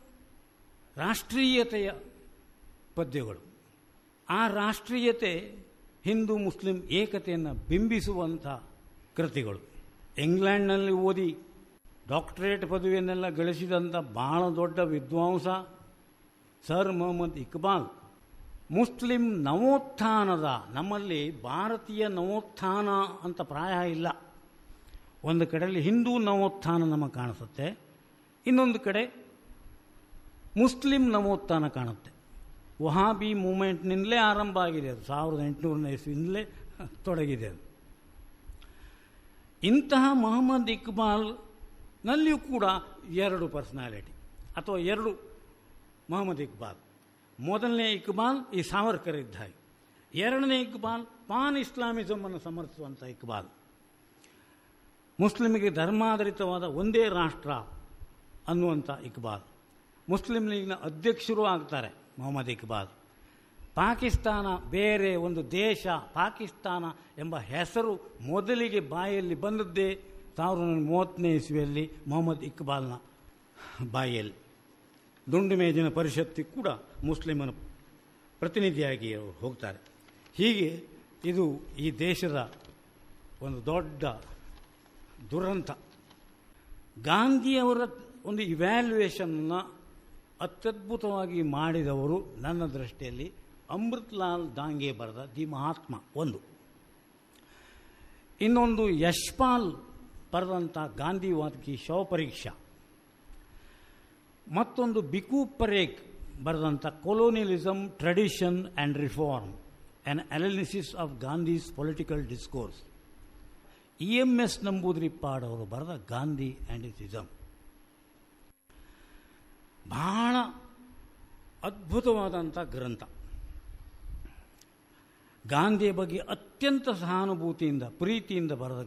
ರಾಷ್ಟ್ರೀಯತೆಯ ಪದ್ಯಗಳು ಆ ರಾಷ್ಟ್ರೀಯತೆ ಹಿಂದೂ ಮುಸ್ಲಿಂ ಏಕತೆಯನ್ನು ಬಿಂಬಿಸುವಂಥ ಕೃತಿಗಳು ಇಂಗ್ಲೆಂಡ್ನಲ್ಲಿ ಓದಿ ಡಾಕ್ಟರೇಟ್ ಪದವಿಯನ್ನೆಲ್ಲ ಗಳಿಸಿದಂಥ ಬಹಳ ದೊಡ್ಡ ವಿದ್ವಾಂಸ ಸರ್ ಮೊಹಮ್ಮದ್ ಇಕ್ಬಾಲ್ ಮುಸ್ಲಿಂ ನವೋತ್ಥಾನದ ನಮ್ಮಲ್ಲಿ ಭಾರತೀಯ ನವೋತ್ಥಾನ ಅಂತ ಪ್ರಾಯ ಇಲ್ಲ ಒಂದು ಕಡೆಯಲ್ಲಿ ಹಿಂದೂ ನವೋತ್ಥಾನ ನಮಗೆ ಕಾಣಿಸುತ್ತೆ ಇನ್ನೊಂದು ಕಡೆ ಮುಸ್ಲಿಂ ನವೋತ್ಥಾನ ಕಾಣುತ್ತೆ ವಹಾಬಿ ಮೂಮೆಂಟ್ನಿಂದಲೇ ಆರಂಭ ಆಗಿದೆ ಅದು ಸಾವಿರದ ಎಂಟುನೂರನೇ ಇಸ್ವಿಯಿಂದಲೇ ತೊಡಗಿದೆ ಅದು ಇಂತಹ ಮೊಹಮ್ಮದ್ ಇಕ್ಬಾಲ್ನಲ್ಲಿಯೂ ಕೂಡ ಎರಡು ಪರ್ಸನಾಲಿಟಿ ಅಥವಾ ಎರಡು ಮೊಹಮ್ಮದ್ ಇಕ್ಬಾಲ್ ಮೊದಲನೇ ಇಕ್ಬಾಲ್ ಈ ಸಾವರ್ಕರ್ ಇದ್ದ ಹಾಗೆ ಎರಡನೇ ಇಕ್ಬಾಲ್ ಪಾನ್ ಇಸ್ಲಾಮಿಸಮನ್ನು ಸಮರ್ಥಿಸುವಂಥ ಇಕ್ಬಾಲ್ ಮುಸ್ಲಿಮಿಗೆ ಧರ್ಮಾಧಾರಿತವಾದ ಒಂದೇ ರಾಷ್ಟ್ರ ಅನ್ನುವಂಥ ಇಕ್ಬಾಲ್ ಮುಸ್ಲಿಂ ಲೀಗ್ನ ಅಧ್ಯಕ್ಷರು ಆಗ್ತಾರೆ ಮೊಹಮ್ಮದ್ ಇಕ್ಬಾಲ್ ಪಾಕಿಸ್ತಾನ ಬೇರೆ ಒಂದು ದೇಶ ಪಾಕಿಸ್ತಾನ ಎಂಬ ಹೆಸರು ಮೊದಲಿಗೆ ಬಾಯಲ್ಲಿ ಬಂದದ್ದೇ ಸಾವಿರದ ಒಂಬೈನೂರ ಮೂವತ್ತನೇ ಇಸ್ವಿಯಲ್ಲಿ ಮೊಹಮ್ಮದ್ ಇಕ್ಬಾಲ್ನ ಬಾಯಲ್ಲಿ ದುಂಡು ಮೇಜಿನ ಪರಿಷತ್ತಿ ಕೂಡ ಮುಸ್ಲಿಮನ ಪ್ರತಿನಿಧಿಯಾಗಿ ಅವರು ಹೋಗ್ತಾರೆ ಹೀಗೆ ಇದು ಈ ದೇಶದ ಒಂದು ದೊಡ್ಡ ದುರಂತ ಗಾಂಧಿಯವರ ಒಂದು ಇವ್ಯಾಲ್ಯುಯೇಷನ್ನ ಅತ್ಯದ್ಭುತವಾಗಿ ಮಾಡಿದವರು ನನ್ನ ದೃಷ್ಟಿಯಲ್ಲಿ ಅಮೃತ್ಲಾಲ್ ದಾಂಗೆ ಬರೆದ ದಿ ಮಹಾತ್ಮ ಒಂದು ಇನ್ನೊಂದು ಯಶ್ಪಾಲ್ ಬರೆದಂಥ ಗಾಂಧಿವಾದಕಿ ಶವಪರೀಕ್ಷಾ ಮತ್ತೊಂದು ಬಿಕು ಪರೇಖ್ ಬರೆದಂಥ colonialism tradition and reform an analysis of Gandhi's political discourse E M S Namboodiripad ಅವರು ಬರೆದ ಗಾಂಧಿ ಆ್ಯಂಡ್ ಇಸಮ್ ಬಹಳ ಅದ್ಭುತವಾದಂಥ ಗ್ರಂಥ ಗಾಂಧಿಯ ಬಗ್ಗೆ ಅತ್ಯಂತ ಸಹಾನುಭೂತಿಯಿಂದ ಪ್ರೀತಿಯಿಂದ ಬರೆದ